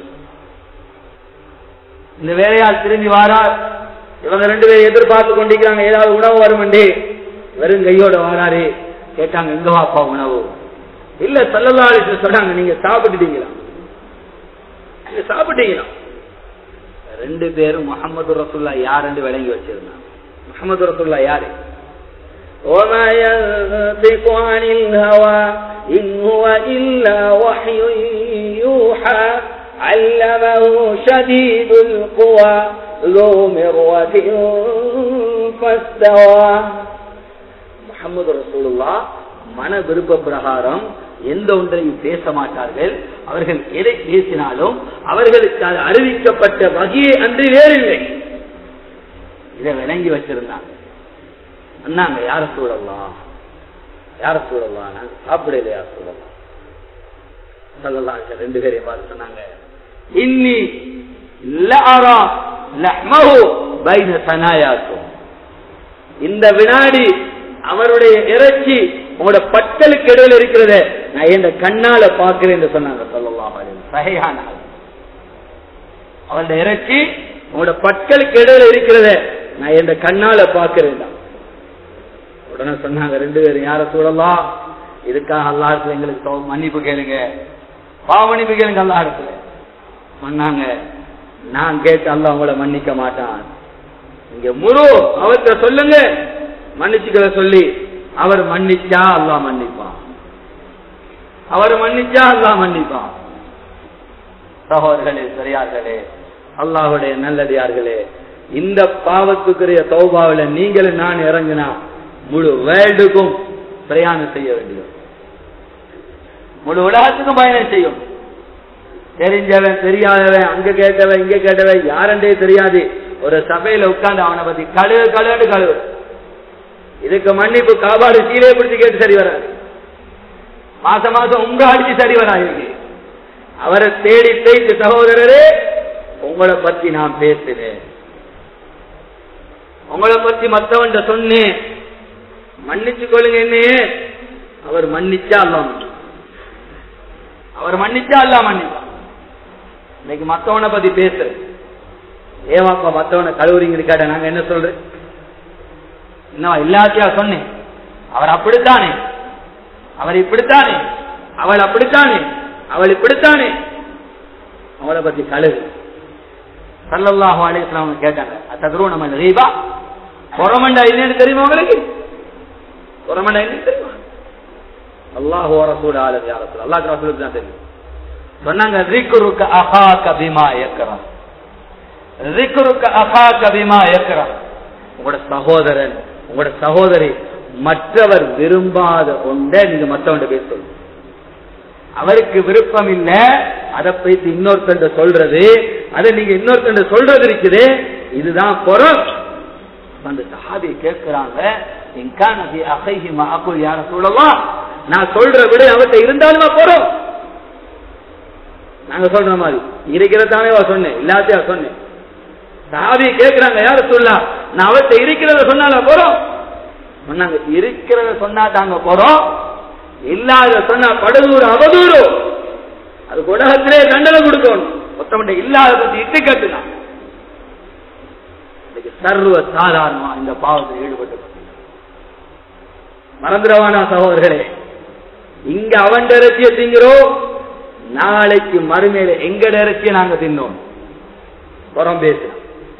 இந்த வேலையால் திரும்பி வாரார் இவங்க ரெண்டு பேரும் எதிர்பார்த்து கொண்டிருக்கிறாங்க ஏதாவது உணவு வருமெண்டே வெறும் கையோட வாராரு கேட்டாங்க எங்க வாப்பா உணவு இல்ல சல்லல்லா அலிசா சொன்னாங்க நீங்க சாப்பிட்டுட்டீங்களா நீங்க சாப்பிட்டீங்களா ரெண்டு பேரும் முகமது ரசுல்லா யாருன்னு விளங்கி வச்சிருந்தாங்க முகமது ரசுல்லா யாரு وما ينطق عن الهوى إن هو إلا وحي يوحى علمه شديد القوى ذو مرة فاستوى முகமது ரசூலுல்லா மன விருப்ப பிரகாரம் எந்த ஒன்றையும் பேச மாட்டார்கள் அவர்கள் எதை பேசினாலும் அவர்களுக்கு அது அறிவிக்கப்பட்ட வகையே அன்று வேறில்லை இதை விளங்கி வச்சிருந்தாங்க அண்ணாங்க யார சூழலாம் யார சூழலாம் நாங்க சாப்பிடல யார சூழலாம் சொல்லலாம் ரெண்டு பேரையும் பார்த்து சொன்னாங்க இன்னி லஅரா லஹ்மஹு பைன சனாயாக்கும் இந்த வினாடி அவருடைய இறைச்சி உங்களோட பட்டலுக்கு இடையில இருக்கிறத நான் என் கண்ணால பாக்குறேன் என்று சொன்னாங்க சொல்லலாம் சகையான அவருடைய இறைச்சி உங்களோட பட்டலுக்கு இடையில இருக்கிறத நான் என் கண்ணால பாக்குறேன் உடனே சொன்னாங்க ரெண்டு பேரும் யார சூழலாம் இதுக்காக அல்லா இடத்துல எங்களுக்கு தௌ- மன்னிப்பு கேளுங்க பாவனிப்பு கேளுங்க அல்லா இடத்துல சொன்னாங்க நான் கேட்டு அல்லா உங்களை மன்னிக்க மாட்டான் இங்க முழு அவர்கிட்ட சொல்லுங்க மன்னிச்சுக்களை சொல்லி அவர் மன்னிச்சா அல்லாஹ் மன்னிப்பான் அவர் மன்னிச்சா அல்லாஹ் மன்னிப்பான் சகோதரர்களே சரியார்களே அல்லாஹுடைய நல்லடியார்களே இந்த பாவத்துக்குரிய தௌபாவில நீங்களும் நான் இறங்கினா முழு வேர்ல்டுக்கும் பிரயாணம் செய்ய வேண்டியது முழு உலகத்துக்கும் பயணம் செய்யும் தெரிஞ்சவன் தெரியாதவன் அங்க கேட்டவன் இங்க கேட்டவன் யாரண்டே தெரியாது ஒரு சபையில உட்கார்ந்து அவனை பத்தி கழுவு கழுவுன்னு கழுவு இதுக்கு மன்னிப்பு காபாடு சீலே பிடிச்சு கேட்டு சரி வராது மாசம் மாசம் உங்க அடிச்சு சரி வராது அவரை தேடி தேய்த்து சகோதரரே உங்களை பத்தி நான் பேசுறேன் உங்களை பத்தி மத்தவன் சொன்னேன் மன்னிச்சு கொள்ளுங்க என்ன அவர் மன்னிச்சா அல்ல அவர் மன்னிச்சா அல்ல மன்னிப்பான் இன்னைக்கு மத்தவனை பத்தி பேசுறேன் ஏவாப்பா மத்தவனை கழுவுறீங்கன்னு கேட்ட நாங்க என்ன சொல்றேன் இன்னும் எல்லாத்தையா சொன்னேன் அவர் அப்படித்தானே அவர் இப்படித்தானே அவள் அப்படித்தானே அவள் இப்படித்தானே அவளை பத்தி கழுவு சல்லல்லாஹு அலைஹி வஸல்லம் கேட்டாங்க அத்ததுரூன மன் ரீபா புறமண்டா இல்லைன்னு தெரியுமா உங்களுக்கு புறமண்டா இல்லைன்னு தெரியுமா அல்லாஹ் ரசூல் ஆலம் யா ரசூல் அல்லாஹ் ரசூலுக்கு தான் தெரியும் சொன்னாங்க ذِكْرُكَ أَخَاكَ بِمَا يَكْرَهُ ذِكْرُكَ أَخَاكَ بِمَا يَكْرَهُ உங்களோட சகோதரன் உங்களோட சகோதரி மற்றவர் விரும்பாத ஒன்றை நீங்க மற்றவன் பேசணும் அவருக்கு விருப்பம் இல்ல அதை போயிட்டு இன்னொருத்தண்ட சொல்றது அதை நீங்க இன்னொருத்தண்ட சொல்றது இருக்குது இதுதான் புறம் அந்த சஹாபி கேட்கிறாங்க இன்கான ஃபி அகைஹி மஅகுல் யா ரசூலல்லாஹ் நான் சொல்ற விட அவர்கிட்ட இருந்தாலுமா போறோம் நாங்க சொல்ற மாதிரி இருக்கிறதானே சொன்னேன் எல்லாத்தையும் அவ சொன்னேன் சஹாபி கேட்கிறாங்க யார சொல்லலாம் நான் அவர்கிட்ட இருக்கிறத சொன்னால போறோம் சொன்னாங்க இருக்கிறத சொன்னா தாங்க போறோம் இல்லாத சொன்னா படுதூறு அவதூறு அது உலகத்திலே தண்டனை கொடுக்கணும் மொத்தமண்ட இல்லாத பத்தி இட்டு கட்டுனான் இன்னைக்கு சர்வ சாதாரணமா இந்த பாவத்தில் ஈடுபட்டு மறந்துடவானா சகோதரர்களே இங்க அவன் இறைச்சிய திங்கிறோம் நாளைக்கு மறுமையில எங்கட இறைச்சிய நாங்க தின்னோம் புறம் பேசலாம்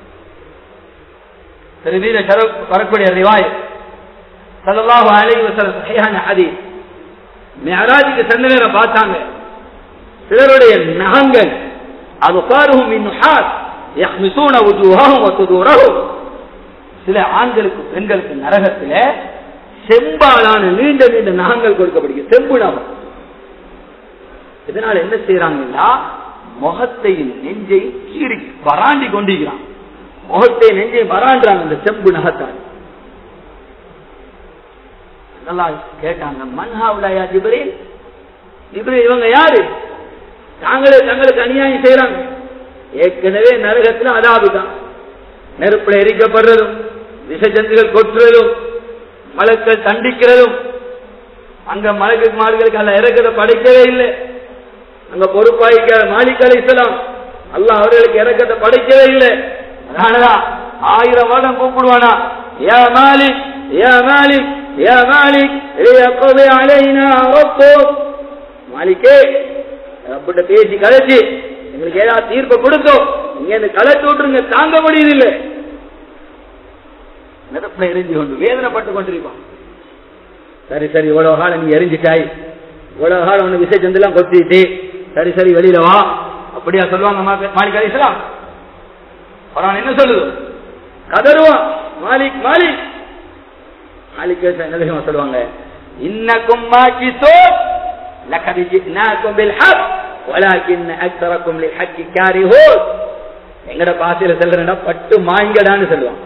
திருவீர வரக்கூடிய ரிவாய் சல்லல்லாஹு அலைஹி வஸல்லம் சஹீஹான ஹதீஸ் மிஅராஜுக்கு சென்ற நேரம் பார்த்தாங்க சிலருடைய நகங்கள் அபசாருஹும் மின் நுஹாஸ் யஹ்மிசூன வுஜூஹஹும் வ சுதூரஹும் சில ஆண்களுக்கு பெண்களுக்கு நரகத்தில செம்பாலான நீண்ட நீண்ட நகங்கள் கொடுக்கப்படுகிறது செம்பு நகம் இதனால என்ன செய்யறாங்கன்னா முகத்தையும் நெஞ்சையும் கீறி பராண்டி கொண்டிருக்கிறான் முகத்தை நெஞ்சை பராண்டாங்க அந்த செம்பு நகத்தால் நல்லா கேட்டாங்க மன்ஹாவுலாயா ஜிப்ரீல் ஜிப்ரீல் இவங்க யாரு தாங்களே தங்களுக்கு அநியாயம் செய்யறாங்க ஏற்கனவே நரகத்துல அதாபு தான் நெருப்புல எரிக்கப்படுறதும் விஷஜந்துகள் கொற்றுறதும் மலக்கள் தண்டிக்கிறதும் அங்க மலக்கு மாடுகளுக்கு அல்ல இறக்கிறத படைக்கவே இல்லை அங்க பொறுப்பாய்க்க மாலிக் அலி இஸ்லாம் அல்லாஹ் அவர்களுக்கு இறக்கத்தை படைக்கவே இல்லை அதனாலதான் ஆயிரம் வருடம் கூப்பிடுவானா யா மாலிக் யா மாலிக் யா மாலிக் லியக்தி அலைனா ரப்புக் மாலிக்கே ரப்பிட்ட பேசி கலைச்சு எங்களுக்கு ஏதாவது தீர்ப்பை கொடுத்தோம் இங்க இருந்து கலைச்சு விட்டுருங்க தாங்க முடியுதில்லை நெருப்புல எரிஞ்சு கொண்டு வேதனைப்பட்டு கொண்டிருப்பான் சரி சரி இவ்வளவு காலம் நீ எரிஞ்சிட்டாய் இவ்வளவு காலம் ஒண்ணு விசை செஞ்செல்லாம் கொத்திட்டு சரி சரி வெளியில வா அப்படியா சொல்லுவாங்க மா- மாலிக் அலிஸ்லாம் அவன் என்ன சொல்லுது கதருவான் மாலிக் மாலிக் மாலிக் என்ன தெரியுமா சொல்லுவாங்க இன்னக்கும் மாக்கிசோ لقد جئناكم بالحق ولكن اكثركم للحق كارهون எங்கட பாசையில சொல்றா பட்டு மாய்ங்கடான்னு சொல்லுவான்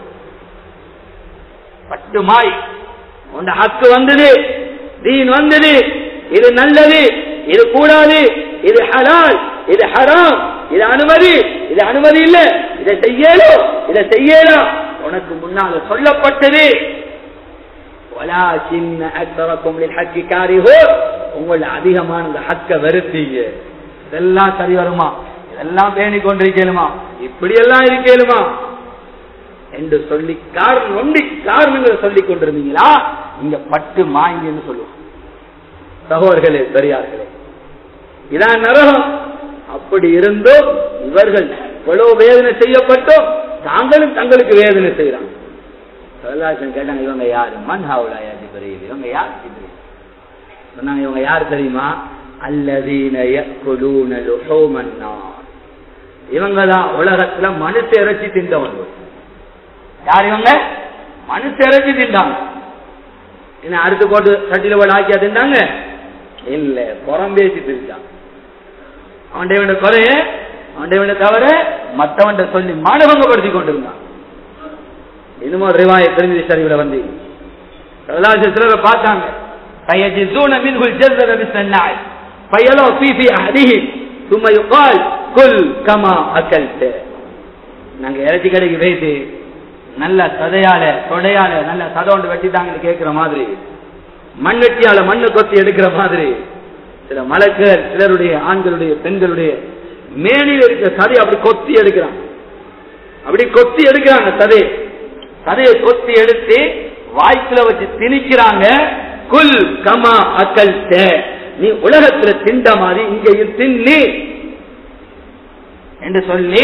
பட்டு மாய் உண்ட ஹக்கு வந்தது தீன் வந்தது இது நல்லது இது கூடாது இது ஹலால் இது ஹராம் இது அனுமதி இது அனுமதி இல்ல இதை செய்யலோ இதை செய்யலாம் உனக்கு முன்னால சொல்லப்பட்டது வலாக்கின் அக்தரக்கும் லில்ஹக்கி காரிஹூன் உங்கள அதிகமான இந்த ஹக்க வெறுத்தீங்க இதெல்லாம் சரி வருமா இதெல்லாம் பேணி கொண்டிருக்கலுமா இப்படி எல்லாம் இருக்கலுமா என்று சொல்லி காரணம் ஒண்டி காரணங்களை சொல்லிக் கொண்டிருந்தீங்களா இங்க பட்டு மாய்ங்கன்னு சொல்லுவோம் சகோதரர்களே பெரியார்களே இதான் நரகம் அப்படி இருந்தும் இவர்கள் இவ்வளவு வேதனை செய்யப்பட்டோம் தாங்களும் தங்களுக்கு வேதனை செய்யறாங்க சல்லாசன் கேட்டாங்க இவங்க யாரு மன்ஹாவுலாயா ஜிப்ரீல் இவங்க யார் ஜிப்ரீல் சொன்னாங்க இவங்க யார் தெரியுமா அல்லதீன யக்குலூன லுஹூமன் நார் இவங்க தான் உலகத்துல மனுஷ இறைச்சி தின்றவங்க யார் இவங்க மனுஷ இறைச்சி தின்றாங்க என்ன அடுத்து போட்டு சட்டில போட்டு ஆக்கியா தின்றாங்க இல்ல புறம் பேசி திரிச்சான் அவன் இவன குறைய அவன் இவன தவிர மற்றவன் சொல்லி மானபங்கப்படுத்தி கொண்டிருந்தான் இன்னமும் ரிவாய திருமதி சரிவுல வந்து சிலரை பார்த்தாங்க فيجزون منه الجزر مثل النعل فيلو في في أحدهم ثم يقال كل كما أكلت நாங்க இறைச்சி கடைக்கு போயிட்டு நல்ல சதையால தொடையால நல்ல சதோண்டு வெட்டிட்டாங்கன்னு கேட்கிற மாதிரி மண் வெட்டியால மண்ணு கொத்தி எடுக்கிற மாதிரி சில மலக்குகள் சிலருடைய ஆண்களுடைய பெண்களுடைய மேனில் இருக்கிற சதை அப்படி கொத்தி எடுக்கிறாங்க அப்படி கொத்தி எடுக்கிறாங்க சதையை சதையை கொத்தி எடுத்து வாய்க்குல வச்சு திணிக்கிறாங்க குல் கமா அக்கல் நீ உலகத்துல திண்ட மாதிரி இங்கேயும் தின்னி என்று சொல்லி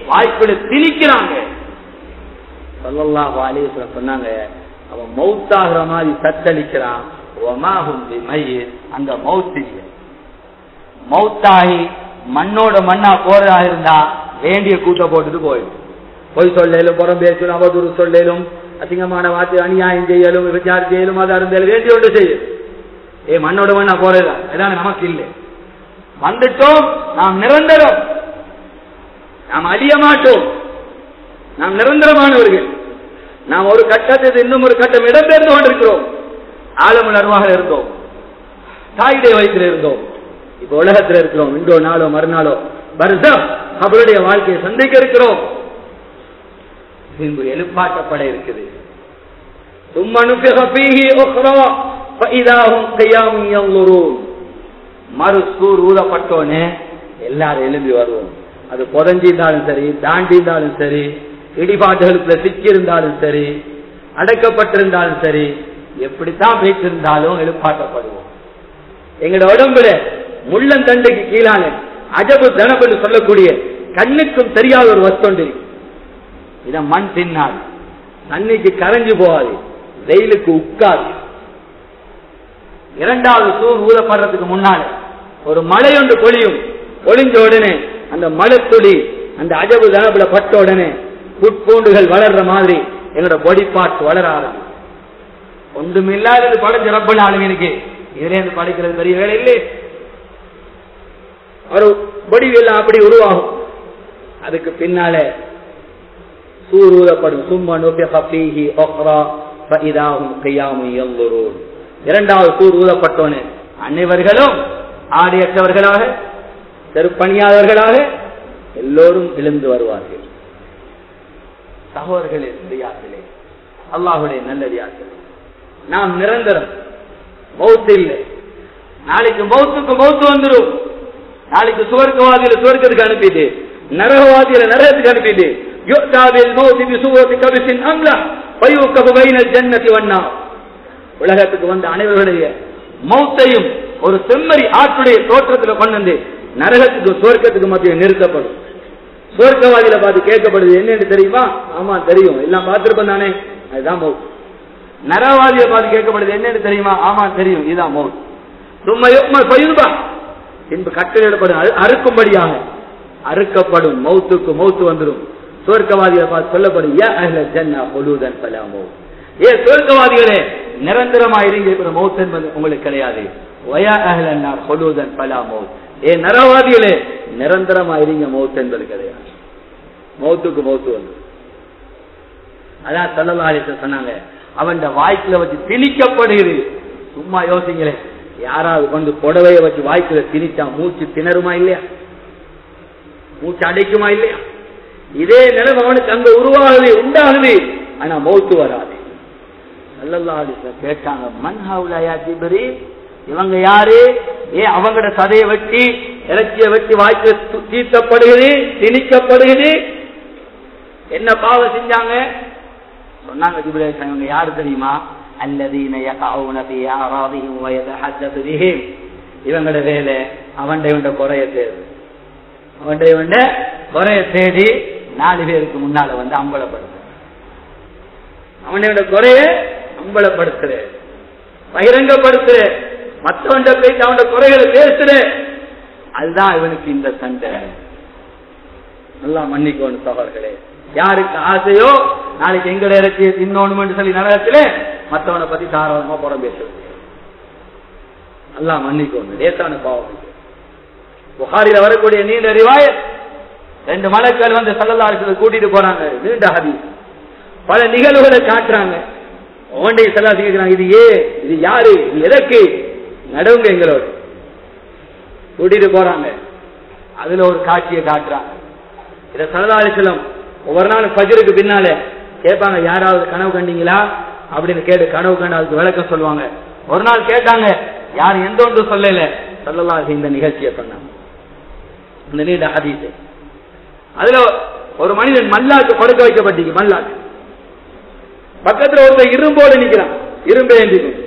வாய்க்குள்ள திணிக்கிறாங்க சொல்லல்லாஹு அலைஹி வஸல்லம் சொன்னாங்க அவன் மௌத்தாகிற மாதிரி தத்தளிக்கிறான் ஒமாஹும் பிமையித் அந்த மௌத் இல்லை மௌத்தாகி மண்ணோட மண்ணா போறதா இருந்தா வேண்டிய கூட்ட போட்டுட்டு போயிடும் பொய் சொல்லலும் புறம் பேசலும் அவதூறு சொல்லலும் அசிங்கமான வார்த்தை அநியாயம் செய்யலும் விபச்சாரம் செய்யலும் அதை இருந்தாலும் வேண்டிய ஒன்று செய்யும் ஏ மண்ணோட மண்ணா போறதா இதான் நமக்கு இல்லை வந்துட்டோம் நாம் நிரந்தரம் நாம் அழிய மாட்டோம் நாம் நிரந்தரமானவர்கள் நாம் ஒரு கட்டத்தில் இன்னும் ஒரு கட்டம் இடம்பெயர்ந்து கொண்டிருக்கிறோம் ஆழமுள்ள அருவாக இருந்தோம் தாயுடைய வயிற்றில் இருந்தோம் இப்ப உலகத்தில் இருக்கிறோம் இன்றோ நாளோ மறுநாளோ வருஷம் அவருடைய வாழ்க்கையை சந்திக்க இருக்கிறோம் பின்பு எழுப்பாட்டப்பட இருக்குது மறு சூர் ஊதப்பட்டோன்னு எல்லாரும் எழும்பி வருவோம் அது புதஞ்சிருந்தாலும் சரி தாண்டியிருந்தாலும் சரி இடிபாட்டுகளுக்குள்ள சிக்கி இருந்தாலும் சரி அடக்கப்பட்டிருந்தாலும் சரி எப்படித்தான் பேசிருந்தாலும் எழுப்பாட்டப்படுவோம் எங்களோட உடம்புல முள்ளந்தண்டுக்கு கீழான அஜபு தனப் என்று சொல்லக்கூடிய கண்ணுக்கும் தெரியாத ஒரு வஸ்து இத மண் தின்னாது தண்ணிக்கு கரைஞ்சு போகாது வெயிலுக்கு உட்காது இரண்டாவது சூர் ஊதப்படுறதுக்கு முன்னால ஒரு மழை ஒன்று பொழியும் பொழிஞ்ச உடனே அந்த மழை துளி அந்த அஜபு தனப்புல பட்ட உடனே புட்பூண்டுகள் வளர்ற மாதிரி என்னோட பொடி பார்ட் வளர ஆரம்பிக்கும் ஒன்றுமில்லாதது படைச்ச ரப்பல் ஆளுங்களுக்கு இதுல இருந்து படைக்கிறது பெரிய வேலை இல்லை ஒரு வடிவெல்லாம் அப்படி உருவாகும் அதுக்கு பின்னால சூரூதப்படும் சும்மா நோக்கி இதாகும் கையாமும் எல்லோரும் இரண்டாவது சூர் ஊதப்பட்டோன்னு அனைவர்களும் ஆடையற்றவர்களாக செருப்பணியாதவர்களாக எல்லோரும் எழுந்து வருவார்கள் சகோதரர்களே சரியார்களே அல்லாஹுடைய நல்லடியார்களே நாம் நிரந்தரம் மௌத்து இல்லை நாளைக்கு மௌத்துக்கு மௌத்து வந்துடும் நாளைக்கு சுவர்க்கவாதியில சுவர்க்கத்துக்கு அனுப்பிட்டு நரகவாதியில நரகத்துக்கு அனுப்பிட்டு யுக்தாவில் மௌத்தி பிசுவத்தி கபிசின் அம்லா பையுக்கபு பைனல் ஜன்னதி வண்ணா உலகத்துக்கு வந்த அனைவருடைய மௌத்தையும் ஒரு செம்மறி ஆற்றுடைய தோற்றத்தில் கொண்டு வந்து நரகத்துக்கு சுவர்க்கத்துக்கு மத்தியில் நிறுத்தப்படும் சுவர்க்கவாதியில பார்த்து கேட்கப்படுது என்னன்னு தெரியுமா ஆமா தெரியும் எல்லாம் பார்த்திருப்போம் தானே அதுதான் மௌத் நரவாதியை பார்த்து கேட்கப்படுது என்னன்னு தெரியுமா ஆமா தெரியும் இதுதான் மௌத் சும்மா பயிர்பா பின்பு கட்டளையிடப்படும் அறுக்கும்படியாக அறுக்கப்படும் மௌத்துக்கு மௌத்து வந்துடும் சுவர்க்கவாதியை பார்த்து சொல்லப்படும் ஏ அஹ்ல ஜன்னா பொலுதன் பலா மௌத் ஏ சுவர்க்கவாதிகளே நிரந்தரமா இருங்க இப்ப மௌத் என்பது உங்களுக்கு கிடையாது வயா அஹ்லன்னா பொலுதன் பலா மௌத் ஏ நரவாதிகளே நிரந்தரமா இருங்க மௌத் என்பது கிடையாது மௌத்துக்கு மௌத்து வந்து அதான் சொல்லலாளி சொன்னாங்க அவன் வாய்க்குல வச்சு திணிக்கப்படுகிறது சும்மா யோசிங்களே யாராவது கொண்டு புடவைய வச்சு வாய்க்குல திணிச்சா மூச்சு திணறுமா இல்லையா மூச்சு அடைக்குமா இல்லையா இதே நிலைமை அவனுக்கு அங்க உருவாகுது உண்டாகுது ஆனா மௌத்து வராது அல்லல்லாஹு கேட்டாங்க மன்ஹாவுலயா ஜிபரி இவங்க யாரு ஏ அவங்களோட சதையை வெட்டி இறைச்சிய வெட்டி வாய்க்கு தீர்த்தப்படுகிறது திணிக்கப்படுகிறது என்ன பாவம் செஞ்சாங்க சொன்னாங்க ஜிப்ரேல் இவங்க யாரு தெரியுமா அல்லதீன யகவுன ஃபீ ஆராதிஹிம் வ யதஹத்தஸு பிஹிம் இவங்களோட வேலை அவன்ட இவன்ட குறைய தேடு அவன்ட இவன்ட குறைய தேடி நாலு பேருக்கு முன்னால வந்து அம்பலப்படுத்து அவனோட குறைய அம்பலப்படுத்துற பகிரங்கப்படுத்துற மற்றவன்ட போயிட்டு அவனோட குறைகளை பேசுற அதுதான் இவனுக்கு இந்த சண்டை நல்லா மன்னிக்கணும் சகோதரர்களே யாருக்கு ஆசையோ நாளைக்கு எங்கட இறச்சி தின்னோணும்னு சொல்லி நரகத்திலே மற்றவனை பத்தி தாராளமா புறம் பேசுறது நல்லா மன்னிக்கணும் லேசான பாவம் புகாரில வரக்கூடிய நீண்ட ரிவாய ரெண்டு மலக்கள் வந்து சல்லல்லாருக்கு கூட்டிட்டு போறாங்க நீண்ட ஹதி பல நிகழ்வுகளை காட்டுறாங்க ஓண்டை செல்லா கேட்கிறாங்க இது ஏ இது யாரு இது எதற்கு நடவுங்க எங்களோட கூட்டிட்டு போறாங்க அதுல ஒரு காட்சியை காட்டுறாங்க இத சல்லல்லாஹு ஒவ்வொரு நாள் பஜருக்கு பின்னால கேட்பாங்க யாராவது கனவு கண்டீங்களா அப்படின்னு கேட்டு கனவு கண்டு அதுக்கு விளக்கம் சொல்லுவாங்க ஒரு நாள் கேட்டாங்க யார் எந்த ஒன்று சொல்லல சொல்லலாம் இந்த நிகழ்ச்சியை சொன்னாங்க இந்த நீண்ட ஹதீஸ் அதுல ஒரு மனிதன் மல்லாக்கு படுக்க வைக்கப்பட்டீங்க மல்லாக்கு பக்கத்துல ஒருத்தர் இரும்போடு நிக்கிறான் இரும்பு ஏந்திக்கும்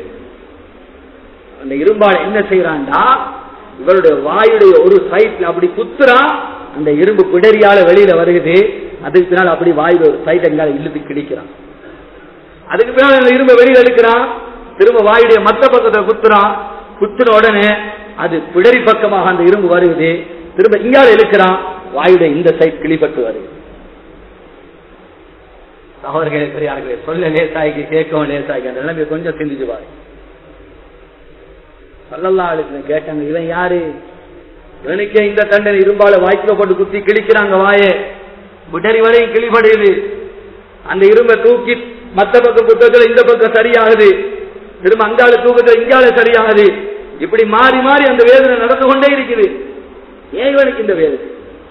அந்த இரும்பால் என்ன செய்யறான்டா இவருடைய வாயுடைய ஒரு சைட்ல அப்படி குத்துறான் அந்த இரும்பு பிடரியால வெளியில வருகுது அதுக்கு பின்னால் அப்படி வாயில் ஒரு சைட் எங்கால இழுத்து கிடிக்கிறான் அதுக்கு பின்னால் அந்த இரும்பை வெளியில எடுக்கிறான் திரும்ப வாயுடைய மத்த பக்கத்தை குத்துறான் குத்துன உடனே அது பிடரி பக்கமாக அந்த இரும்பு வருகுது திரும்ப இங்கால இழுக்கிறான் வாயுடைய இந்த சைட் கிளிப்பட்டு வருது சகோதரர்களே பெரியார்களே சொல்ல லேசாய்க்கு கேட்கவும் லேசாய்க்கு அந்த நிலைமை கொஞ்சம் சிந்திச்சு பாரு சொல்லல்லா கேட்டாங்க இவன் யாரு இவனுக்கே இந்த தண்டனை இரும்பால வாய்க்குல போட்டு குத்தி கிழிக்கிறாங்க வாயே விடரி வரையும் கிளிபடுது அந்த இரும்பை தூக்கி மத்த பக்கம் புத்தகத்துல இந்த பக்கம் சரியாகுது திரும்ப அங்கால தூக்கத்துல இங்கால சரியாகுது இப்படி மாறி மாறி அந்த வேதனை நடந்து கொண்டே இருக்குது ஏன் இவனுக்கு இந்த வேதனை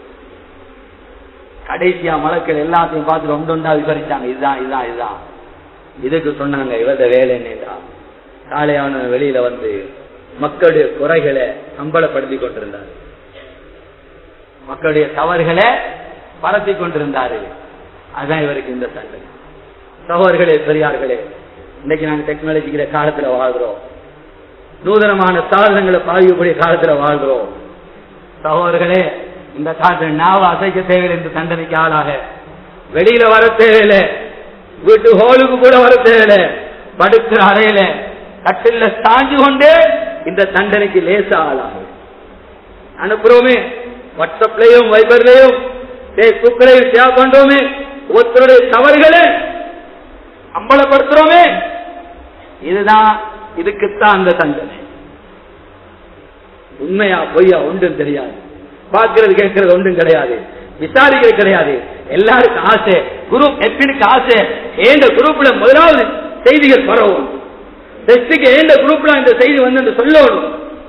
கடைசியா மலக்கள் எல்லாத்தையும் பார்த்து ஒன்று ஒன்றா விவரிச்சாங்க இதுதான் இதுதான் இதுதான் இதுக்கு சொன்னாங்க இவத வேலை என்னடா காலையான வெளியில வந்து மக்களுடைய குறைகளை சம்பளப்படுத்தி கொண்டிருந்தார் மக்களுடைய தவறுகளை பரத்தி கொண்டிருந்தாரு அதுதான் இவருக்கு இந்த சண்டை சகோதர்களே பெரியார்களே இன்னைக்கு நாங்க டெக்னாலஜிக்கிற காலத்துல வாழ்கிறோம் நூதனமான சாதனங்களை பாதிக்கக்கூடிய காலத்துல வாழ்கிறோம் சகோதரர்களே இந்த காலத்துல நாவ அசைக்க தேவையில்லை இந்த தண்டனைக்கு ஆளாக வெளியில வர தேவையில்லை வீட்டு ஹோலுக்கு கூட வர தேவையில்லை படுக்கிற அறையில கட்டில சாஞ்சு கொண்டே இந்த தண்டனைக்கு லேசா ஆளாகும் அனுப்புறோமே வாட்ஸ்அப்லயும் வைபர்லயும் பேஸ்புக்லயும் ஷேர் பண்றோமே ஒருத்தருடைய தவறுகளை அம்பலப்படுத்துறோமே இதுதான் இதுக்குத்தான் அந்த தண்டனை உண்மையா பொய்யா ஒன்றும் தெரியாது பார்க்கிறது கேட்கறது ஒன்றும் கிடையாது விசாரிக்கிறது கிடையாது எல்லாருக்கும் ஆசை குரூப் எப்பினுக்கு ஆசை ஏந்த குரூப்ல முதலாவது செய்திகள் பரவும் டெஸ்டுக்கு ஏந்த குரூப்ல இந்த செய்தி வந்து சொல்லணும்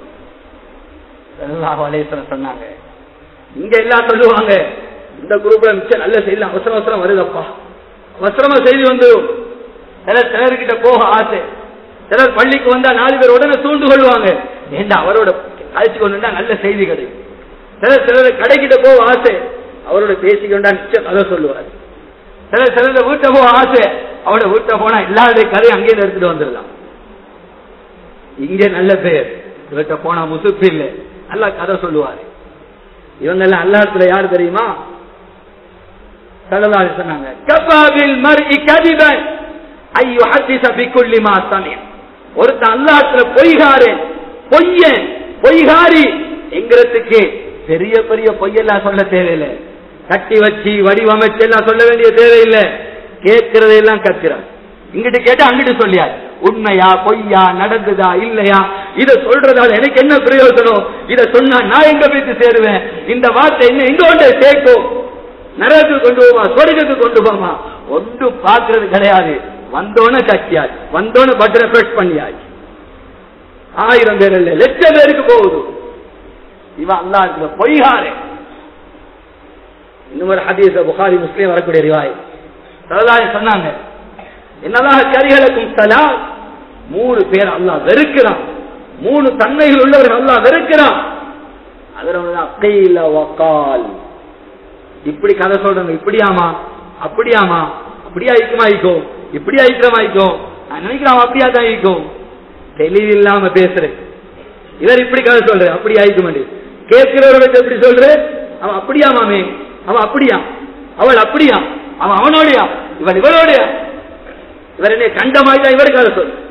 சொன்னாங்க இங்க எல்லாம் சொல்லுவாங்க இந்த குரூப்ல மிச்சம் நல்ல செய்தி அவசர அவசரம் வருதப்பா அவசரமா செய்தி வந்து சிலர் சிலர்கிட்ட போக ஆசை சிலர் பள்ளிக்கு வந்தா நாலு பேர் உடனே தூண்டு கொள்வாங்க ஏண்டா அவரோட அழைச்சு கொண்டு நல்ல செய்தி கிடைக்கும் சிலர் சிலர் கடைக்கிட்ட போக ஆசை அவரோட பேசிக்கொண்டா நிச்சயம் கதை சொல்லுவார் சிலர் சிலர் வீட்டை போக ஆசை அவரோட வீட்டை போனா எல்லாருடைய கதையும் அங்கேயே எடுத்துட்டு வந்துடலாம் இங்க நல்ல பேர் இவர்கிட்ட போனா முசுப்பு இல்லை நல்லா கதை சொல்லுவாரு இவங்க எல்லாம் அல்லாத்துல யாரு தெரியுமா சல்லல்லாஹு சொன்னாங்க கபாபில் மர்இ கதிபன் ஐயோ ஹத்திஸ பிக்குல்லி மா சமய ஒருத்தன் அல்லாஹ்ல பொய்காரன் பொய்யன் பொய்காரி என்கிறதுக்கு பெரிய பெரிய பொய்யெல்லாம் சொல்ல தேவையில்லை கட்டி வச்சு வடிவமைச்சு எல்லாம் சொல்ல வேண்டிய தேவையில்லை கேட்கிறதையெல்லாம் கத்துறான் இங்கிட்டு கேட்டா அங்கிட்டு சொல்லியாரு உண்மையா பொய்யா நடக்குதா இல்லையா இத சொல்றதால எனக்கு என்ன பிரயோஜனம் இத சொன்னா நான் எங்க போயிட்டு சேருவேன் இந்த வார்த்தை என்ன எங்க கொண்டு சேர்க்கும் நரகத்துக்கு கொண்டு போமா சொர்க்கத்துக்கு கொண்டு போமா ஒன்றும் பாக்குறது கிடையாது வந்தோன்னு கட்டியாச்சு வந்தோன்னு பட்டனை பிரஸ் பண்ணியாச்சு ஆயிரம் பேர் இல்ல லட்சம் பேருக்கு போகுது இவன் அல்லா இருக்கிற பொய்காரே இன்னும் ஒரு ஹதீஸ் புகாரி முஸ்லீம் வரக்கூடிய ரிவாய் சரதாரி சொன்னாங்க என்னதான் கரிகளுக்கும் சலா மூணு பேர் அல்லா வெறுக்கிறான் மூணு தன்மைகள் உள்ளவர்கள் அல்லா வெறுக்கிறான் அதுல வக்கால் இப்படி கதை சொல்றாங்க இப்படியாமா அப்படியாமா அப்படியா ஐக்கியமாயிக்கும் இப்படி ஐக்கியமாயிக்கும் நான் நினைக்கிறேன் அப்படியா தான் ஐக்கும் தெளிவில்லாம பேசுறேன் இவர் இப்படி கதை சொல்ற அப்படி ஆயிக்க மாட்டேன் கேட்கிறவர்களுக்கு எப்படி சொல்ற அவன் அப்படியா மாமே அவன் அப்படியா அவள் அப்படியா அவன் அவனோடையா இவன் இவரோடையா இவர் என்ன கண்டமாய் தான் இவருக்கு அதை சொல்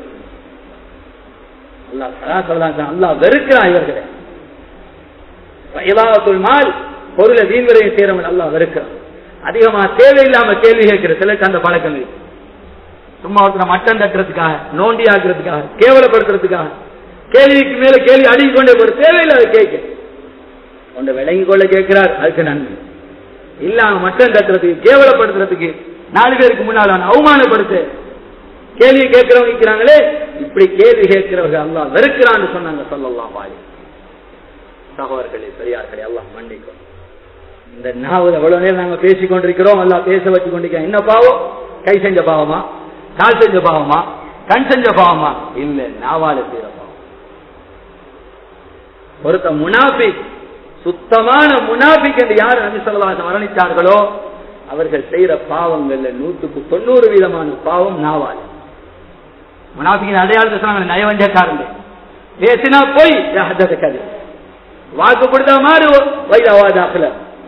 அல்லாஹ் சொல்லலாம் அல்லாஹ் வெறுக்கிறான் இவர்களை இலாவத்துல் மால் பொருளை வீண்வரையும் சேரவன் அல்லாஹ் வெறுக்கிறான் அதிகமா தேவையில்லாம கேள்வி கேட்கிற சிலருக்கு அந்த பழக்கம் இருக்கு சும்மா ஒருத்தர் மட்டம் தட்டுறதுக்காக நோண்டி ஆக்குறதுக்காக கேவலப்படுத்துறதுக்காக கேள்விக்கு மேல கேள்வி அடிக்க கொண்டே போற தேவையில்லாத கேட்க கொண்ட விளங்கி கொள்ள கேட்கிறார் அதுக்கு நன்மை இல்லாம மட்டம் தட்டுறதுக்கு கேவலப்படுத்துறதுக்கு நாலு பேருக்கு முன்னால் அவன் அவமானப்படுத்த கேள்வி கேட்கிறவங்க இருக்கிறாங்களே இப்படி கேள்வி கேட்கிறவர்கள் அல்லா வெறுக்கிறான்னு சொன்னாங்க சொல்லலாம் வாய் சகோதரர்களே பெரியார்களே எல்லாம் மன்னிக்கும் இந்த நாவல் எவ்வளவு நேரம் நாங்க பேசிக் கொண்டிருக்கிறோம் எல்லாம் பேச வச்சு கொண்டிருக்கிறோம் என்ன பாவம் கை செஞ்ச பாவமா கால் செஞ்ச பாவமா கண் செஞ்ச பாவமா இல்ல நாவால செய்யற பாவம் ஒருத்த முனாபி சுத்தமான முனாபிக் என்று யார் நபி சொல்லவாசம் வர்ணித்தார்களோ அவர்கள் செய்யற பாவங்கள்ல நூற்றுக்கு தொண்ணூறு விதமான பாவம் நாவால் முனாபிக்கின் அடையாளத்தை சொன்னாங்க நயவஞ்சக்காரங்க பேசினா போய் கதை வாக்கு கொடுத்தா மாதிரி வைரவாதாக்கல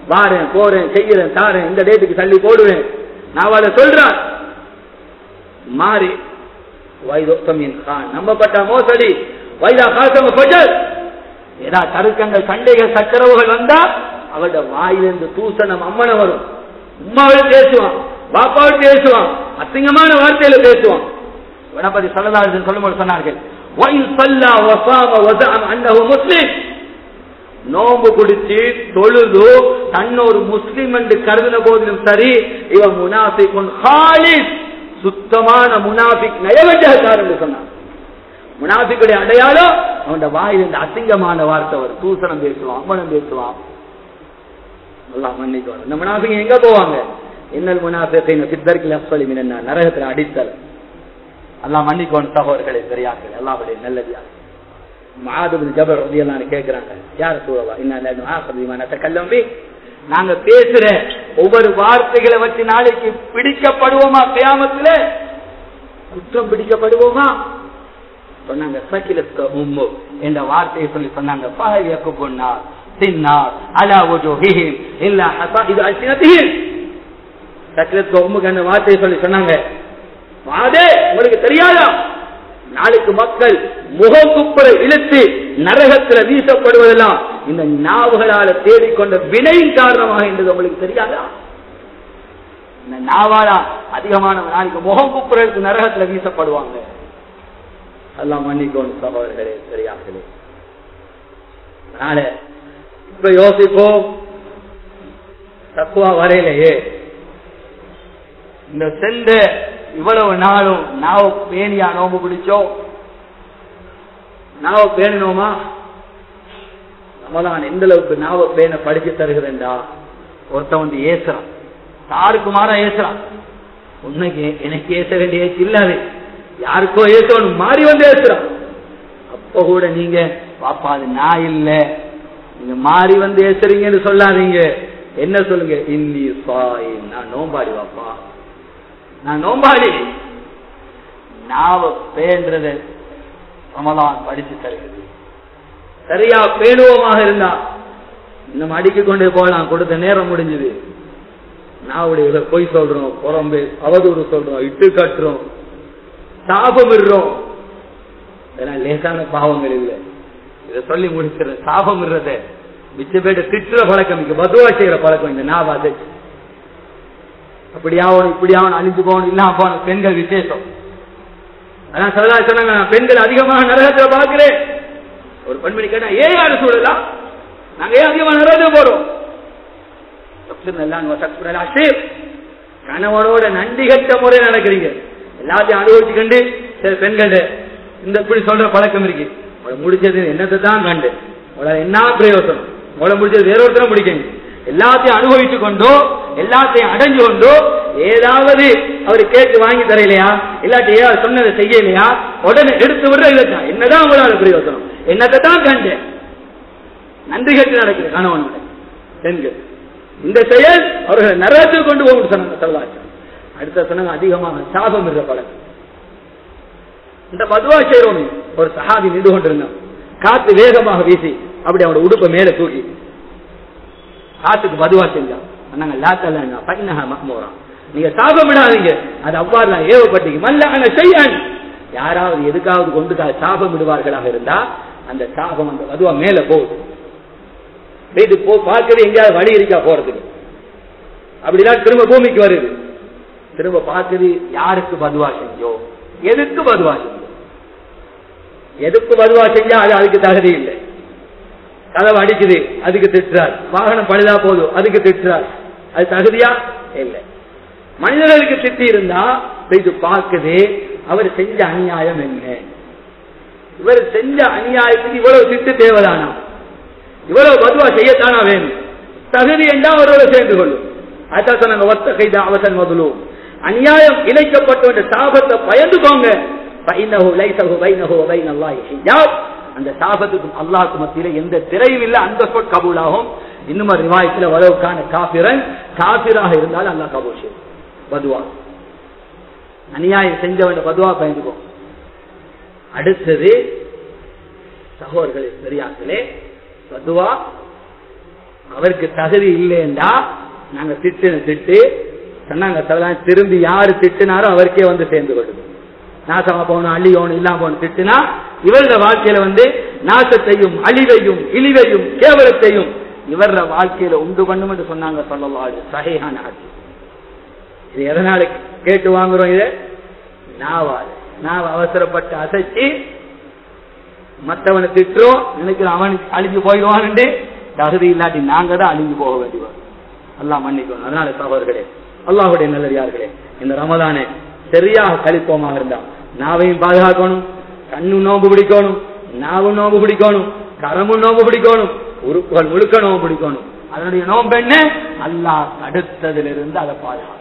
வாரேன் போறேன் செய்யறேன் தாரேன் இந்த டேட்டுக்கு தள்ளி போடுவேன் நான் அவளை சொல்றான் மாறி வைதோத்தமின் கான் நம்பப்பட்ட மோசடி வைதா காசம பஜல் ஏதா தருக்கங்கள் சண்டைகள் சச்சரவுகள் வந்தா அவளோட வாயிலிருந்து தூசணம் அம்மன வரும் உம்மாவில் பேசுவான் பாப்பாவில் பேசுவான் அசிங்கமான வார்த்தையில பேசுவான் கணபதி சொல்லலாறு சொல்லும்போது சொன்னார்கள் வயின் சல்லா வசாம வசாம் அன்னஹு முஸ்லிம் நோம்பு குடிச்சு தொழுது தன்னொரு முஸ்லிம் என்று கருதின போதிலும் சரி இவன் முனாஃபிக் ஹாலிஸ் சுத்தமான முனாஃபிக் நயவஞ்சகக்கார் என்று சொன்னான் முனாஃபிக்குடைய அடையாளம் அவன் வாயில் அசிங்கமான வார்த்தை வரும் தூசணம் பேசுவான் அம்மனம் பேசுவான் எல்லாம் மன்னிக்கணும் இந்த முனாஃபிக் எங்க போவாங்க இன்னல் முனாஃபிகின் சித்தர்கில் அஸ்வலி மினன்னா நரகத்தில் அடித்தல் எல்லாம் மன்னிக்கணும் சகோதரர்களை பெரியாக்கள் எல்லாருடைய நல்லதியா மாதபின் ஜபர் ரதியெல்லாம் கேட்கிறாங்க யார் சூழவா என்ன கல்லம்பி நாங்க பேசுற ஒவ்வொரு வார்த்தைகளை வச்சு நாளைக்கு பிடிக்கப்படுவோமா கியாமத்துல குற்றம் பிடிக்கப்படுவோமா சொன்னாங்க சகிலத்த உம்மு என்ற வார்த்தையை சொல்லி சொன்னாங்க பாயக்கு பொன்னார் தின்னார் அலா வஜூஹிஹிம் இல்லா ஹசாஇது அல்சினத்திஹிம் சகிலத்த உம்முக்கு அந்த வார்த்தையை சொல்லி சொன்னாங்க வாதே உங்களுக்கு தெரியாதா நாளைக்கு மக்கள் முகக்குப்புற இழுத்து நரகத்துல வீசப்படுவதெல்லாம் இந்த நாவுகளால தேடிக்கொண்ட வினையின் காரணமாக என்றது உங்களுக்கு தெரியாதா இந்த நாவாலா அதிகமான நாளைக்கு முகக்குப்புறத்துக்கு நரகத்துல வீசப்படுவாங்க எல்லாம் மன்னிக்கணும் சகோதரர்களே சரியாகலே அதனால இப்ப யோசிப்போம் தக்குவா வரையிலேயே இந்த சென்ற இவ்வளவு நாளும் நாவ பேணியா நோம்பு பிடிச்சோம் நாவ பேணணுமா ரமதான் எந்த அளவுக்கு நாவ பேண படிச்சு தருகிறேன்டா ஒருத்தன் வந்து ஏசுறான் யாருக்கு மாறா ஏசுறான் உன்னைக்கு எனக்கு ஏச வேண்டிய ஏச்சு இல்லாது யாருக்கோ ஏசணும் மாறி வந்து ஏசுறான் அப்ப கூட நீங்க பாப்பா அது நான் இல்ல நீங்க மாறி வந்து ஏசுறீங்கன்னு சொல்லாதீங்க என்ன சொல்லுங்க இன்னி சாய் நான் நோம்பாடி வாப்பா நான் நோம்பாடி நாவ பேன்றத ரமலான் படிச்சு தருகிறது சரியா பேணுவோமாக இருந்தா நம்ம அடிக்க கொண்டே போகலாம் கொடுத்த நேரம் முடிஞ்சது நாவுடைய பொய் சொல்றோம் புறம்பு அவதூறு சொல்றோம் இட்டு கட்டுறோம் சாபம் இடுறோம் இதெல்லாம் லேசான பாவங்கள் இல்லை இதை சொல்லி முடிச்சிட சாபம் இடுறத மிச்ச பேட்ட திட்டுற பழக்கம் இங்க பதுவா செய்யற பழக்கம் இந்த நாவா தச்சு அப்படி ஆகணும் இப்படி ஆகணும் அழிஞ்சு போகணும் இல்லாம போகணும் பெண்கள் விசேஷம் அதான் சரதா சொன்னாங்க நான் பெண்கள் அதிகமாக நரகத்துல பார்க்கிறேன் ஒரு பெண்மணி கேட்டா ஏன் யாரு சூழலாம் நாங்க ஏன் அதிகமாக நரகத்துல போறோம் கணவனோட நன்றி கட்ட முறை நடக்கிறீங்க எல்லாத்தையும் அனுபவிச்சுக்கண்டு சில பெண்கள் இந்த இப்படி சொல்ற பழக்கம் இருக்கு உங்களை முடிச்சது என்னத்தை தான் கண்டு உங்களை என்ன பிரயோசனம் உங்களை முடிச்சது வேற ஒருத்தரும் முடிக்கணும் எல்லாத்தையும் அனுபவித்து கொண்டோ எல்லாத்தையும் அடைஞ்சு கொண்டோ ஏதாவது அவர் கேட்டு வாங்கி தரையிலையா இல்லாட்டி ஏதாவது சொன்னதை செய்யலையா உடனே எடுத்து விடுற இல்லையா என்னதான் உங்களால பிரயோசனம் என்னத்தை தான் கண்டு நன்றி கட்டு நடக்குது கணவனோட பெண்கள் இந்த செயல் அவர்களை நரகத்தில் கொண்டு போகும் சொன்னாங்க செல்வாச்சு அடுத்த சொன்னாங்க அதிகமாக சாபம் இருந்த பழக்கம் இந்த மதுவா செய்யறோம் ஒரு சஹாபி நின்று கொண்டிருந்தான் காத்து வேகமாக வீசி அப்படி அவனோட உடுப்பை மேல தூக்கி காத்துக்கு மதுவா செஞ்சான் சொன்னாங்க லாத்தல்ல பைனஹா மக்மூரான் நீங்க சாபம் விடாதீங்க அது அவ்வாறு நான் ஏவப்பட்டீங்க மல்ல செய்யான் யாராவது எதுக்காவது கொண்டு சாபம் விடுவார்களாக இருந்தா அந்த சாபம் அந்த மதுவா மேல போகுது இது போ பார்க்கறது எங்கேயாவது வழி இருக்கா போறதுக்கு அப்படிதான் திரும்ப பூமிக்கு வருது திரும்ப பார்க்குது யாருக்கு பதுவா செஞ்சோம் எதுக்கு பதுவா செஞ்சோம் எதுக்கு பதுவா செஞ்சா அது அதுக்கு தகுதி இல்லை கதவை அடிக்குது அதுக்கு திட்டுறார் வாகனம் பழுதா போதும் அதுக்கு திட்டுறார் அது தகுதியா இல்லை மனிதர்களுக்கு திட்டி இருந்தா இது பார்க்குது அவர் செஞ்ச அநியாயம் என்ன இவர் செஞ்ச அநியாயத்துக்கு இவ்வளவு திட்டு தேவைதானா இவ்வளவு பதுவா செய்யத்தானா வேணும் தகுதி என்றா அவரோட சேர்ந்து கொள்ளும் அதான் சொன்னாங்க ஒத்த கைதா அவசன் முதலு அநியாயம் இணைக்கப்பட்ட சாபத்தை பயந்துக்கோங்க அந்த சாபத்துக்கும் அல்லாஹுக்கு மத்தியில எந்த திரையும் இல்லை அந்த சொல் கபூலாகும் இன்னும் ரிவாயத்தில் வளவுக்கான காபிரன் காபிராக இருந்தாலும் அல்லா கபூல் செய்யும் பதுவா அநியாயம் செஞ்சவன் பதுவா பயந்துக்கோ அடுத்தது சகோதரர்களே பெரியாக்களே பதுவா அவருக்கு தகுதி இல்லைண்டா நாங்க திட்டு திட்டு சொன்னாங்க சொல்லலாம் திரும்பி யாரு திட்டுனாரோ அவருக்கே வந்து சேர்ந்து கொள்ளுது நாசமா போகணும் அழியோணும் இல்லாம போகணும் திட்டுனா இவருடைய வாழ்க்கையில வந்து நாசத்தையும் அழிவையும் இழிவையும் கேவலத்தையும் இவர வாழ்க்கையில உண்டு பண்ணும் என்று சொன்னாங்க சொல்லலாம் சகையான ஆட்சி இது எதனால கேட்டு வாங்குறோம் இது நாவால் நாவ அவசரப்பட்டு அசைச்சு மற்றவனை திட்டுறோம் நினைக்கிறோம் அவன் அழிஞ்சு போயிடுவான்னு தகுதி இல்லாட்டி நாங்க தான் அழிஞ்சு போக வேண்டியவர் எல்லாம் மன்னிக்கணும் அதனால சகோதரர்களே அல்லாஹுடைய நல்லடியார்களே இந்த ரமதானே சரியாக கழிப்போமாக இருந்தா நாவையும் பாதுகாக்கணும் கண்ணு நோம்பு பிடிக்கணும் நாவும் நோம்பு பிடிக்கணும் கரமும் நோம்பு பிடிக்கணும் உறுப்புகள் முழுக்க நோம்பு பிடிக்கணும் அதனுடைய நோம்பு என்ன அல்லாஹ் தடுத்ததிலிருந்து அதை பாதுகாக்கணும்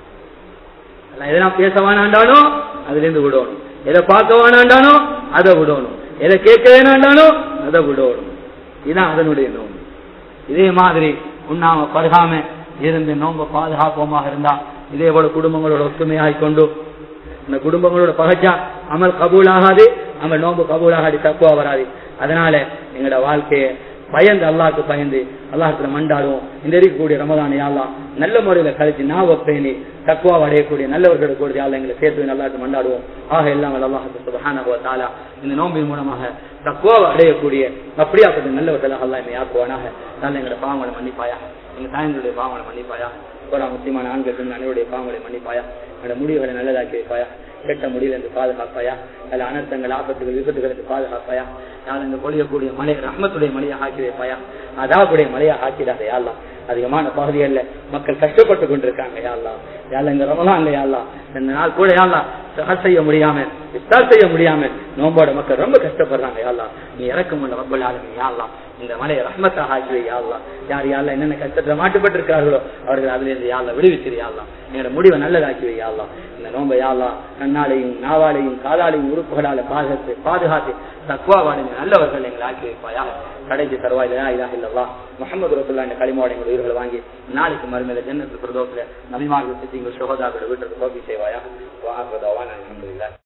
எதனா பேச வேணாண்டானோ அதுல இருந்து விடணும் எதை பார்க்க வேணாண்டானோ அதை விடணும் எதை கேட்க வேணாண்டானோ அதை விடணும் இதுதான் அதனுடைய நோம்பு இதே மாதிரி உண்ணாம பருகாம இருந்து நோம்ப பாதுகாப்போமாக இருந்தா இதே போல குடும்பங்களோட ஒத்துமையாகிக் கொண்டு இந்த குடும்பங்களோட பகச்சா அமல் கபூல் ஆகாது அமல் நோம்பு கபூல் ஆகாது தக்குவா வராது அதனால எங்களோட வாழ்க்கையை பயந்து அல்லாஹ்க்கு பயந்து அல்லாஹத்துல மண்டாடுவோம் இந்த இருக்கக்கூடிய ரமதானை யாழ்லாம் நல்ல முறையில கழிச்சு நாவ பேணி தக்குவா அடையக்கூடிய நல்லவர்களோட கூட யாழ்ல எங்களை சேர்த்து நல்லாட்டு மண்டாடுவோம் ஆக எல்லாம் அல்லாஹு சுபஹானஹு வ தஆலா இந்த நோம்பின் மூலமாக தக்குவா அடையக்கூடிய அப்படியாப்பட்ட நல்லவர்களாக அல்லாஹ் என்னை ஆக்குவானாக நல்ல எங்களோட பாவங்களை மன்னிப்பாயா எங்க தாயங்களுடைய பாவங்களை மன்னிப்பாயா ஒரு முக்கியமான ஆண்கள் பெண் அனைவருடைய பாவங்களை மன்னிப்பாயா என்னோட முடிவுகளை நல்லதாக்கி வைப்பாயா கெட்ட முடிவில் இருந்து பாதுகாப்பாயா அல்ல அனர்த்தங்கள் ஆபத்துகள் விபத்துகளுக்கு பாதுகாப்பாயா நான் இந்த பொழியக்கூடிய மலை ரஹ்மத்துடைய மலையை ஆக்கி வைப்பாயா அதாவுடைய மலையை ஆக்கிடாத யாழ்லாம் அதிகமான பகுதிகளில் மக்கள் கஷ்டப்பட்டு கொண்டிருக்காங்க யாழ்லாம் யாழ்ல இந்த ரமலான்ல யாழ்லாம் இந்த நாள் கூட யாழ்லாம் சகர் செய்ய முடியாம இஸ்தார் செய்ய முடியாம நோம்போட மக்கள் ரொம்ப கஷ்டப்படுறாங்க யாழ்லாம் நீ இறக்கும் உள்ள ரப்பல் ஆளுங்க யாழ்லாம் இந்த மலையை ரஹ்மத்தாக ஆக்கி வை யாழ்லாம் யார் யாழ்லாம் என்னென்ன கஷ்டத்தில் மாட்டுப்பட்டிருக்கிறார்களோ அவர்கள் அதுல இருந்து யாழ்லாம் விடுவிச்சிரு யாழ்லாம் என்னோட முடிவை நல்லதாக்கி வை யாழ்லாம் இந்த நோம்பை யாழ்லாம் கண்ணாலையும் நாவாலையும் காலாலையும் உறுப்புகளால பாதுகாத்து பாதுகாத்து தக்குவாவான நல்லவர்கள் எங்களை ஆக்கி வைப்பாயா கடைசி தருவாயிலா இலாக இல்லவா முகமது ரசுல்லா இந்த களிமாவோட எங்கள் உயிர்களை வாங்கி நாளைக்கு மறுமையில ஜன்னத்து பிரதோசில நபிமார்கள் சித்திங்கள் சுகதாக்களோட வீட்டுக்கு கோபி செய்வாயா வாஹ் அலமதுல்லா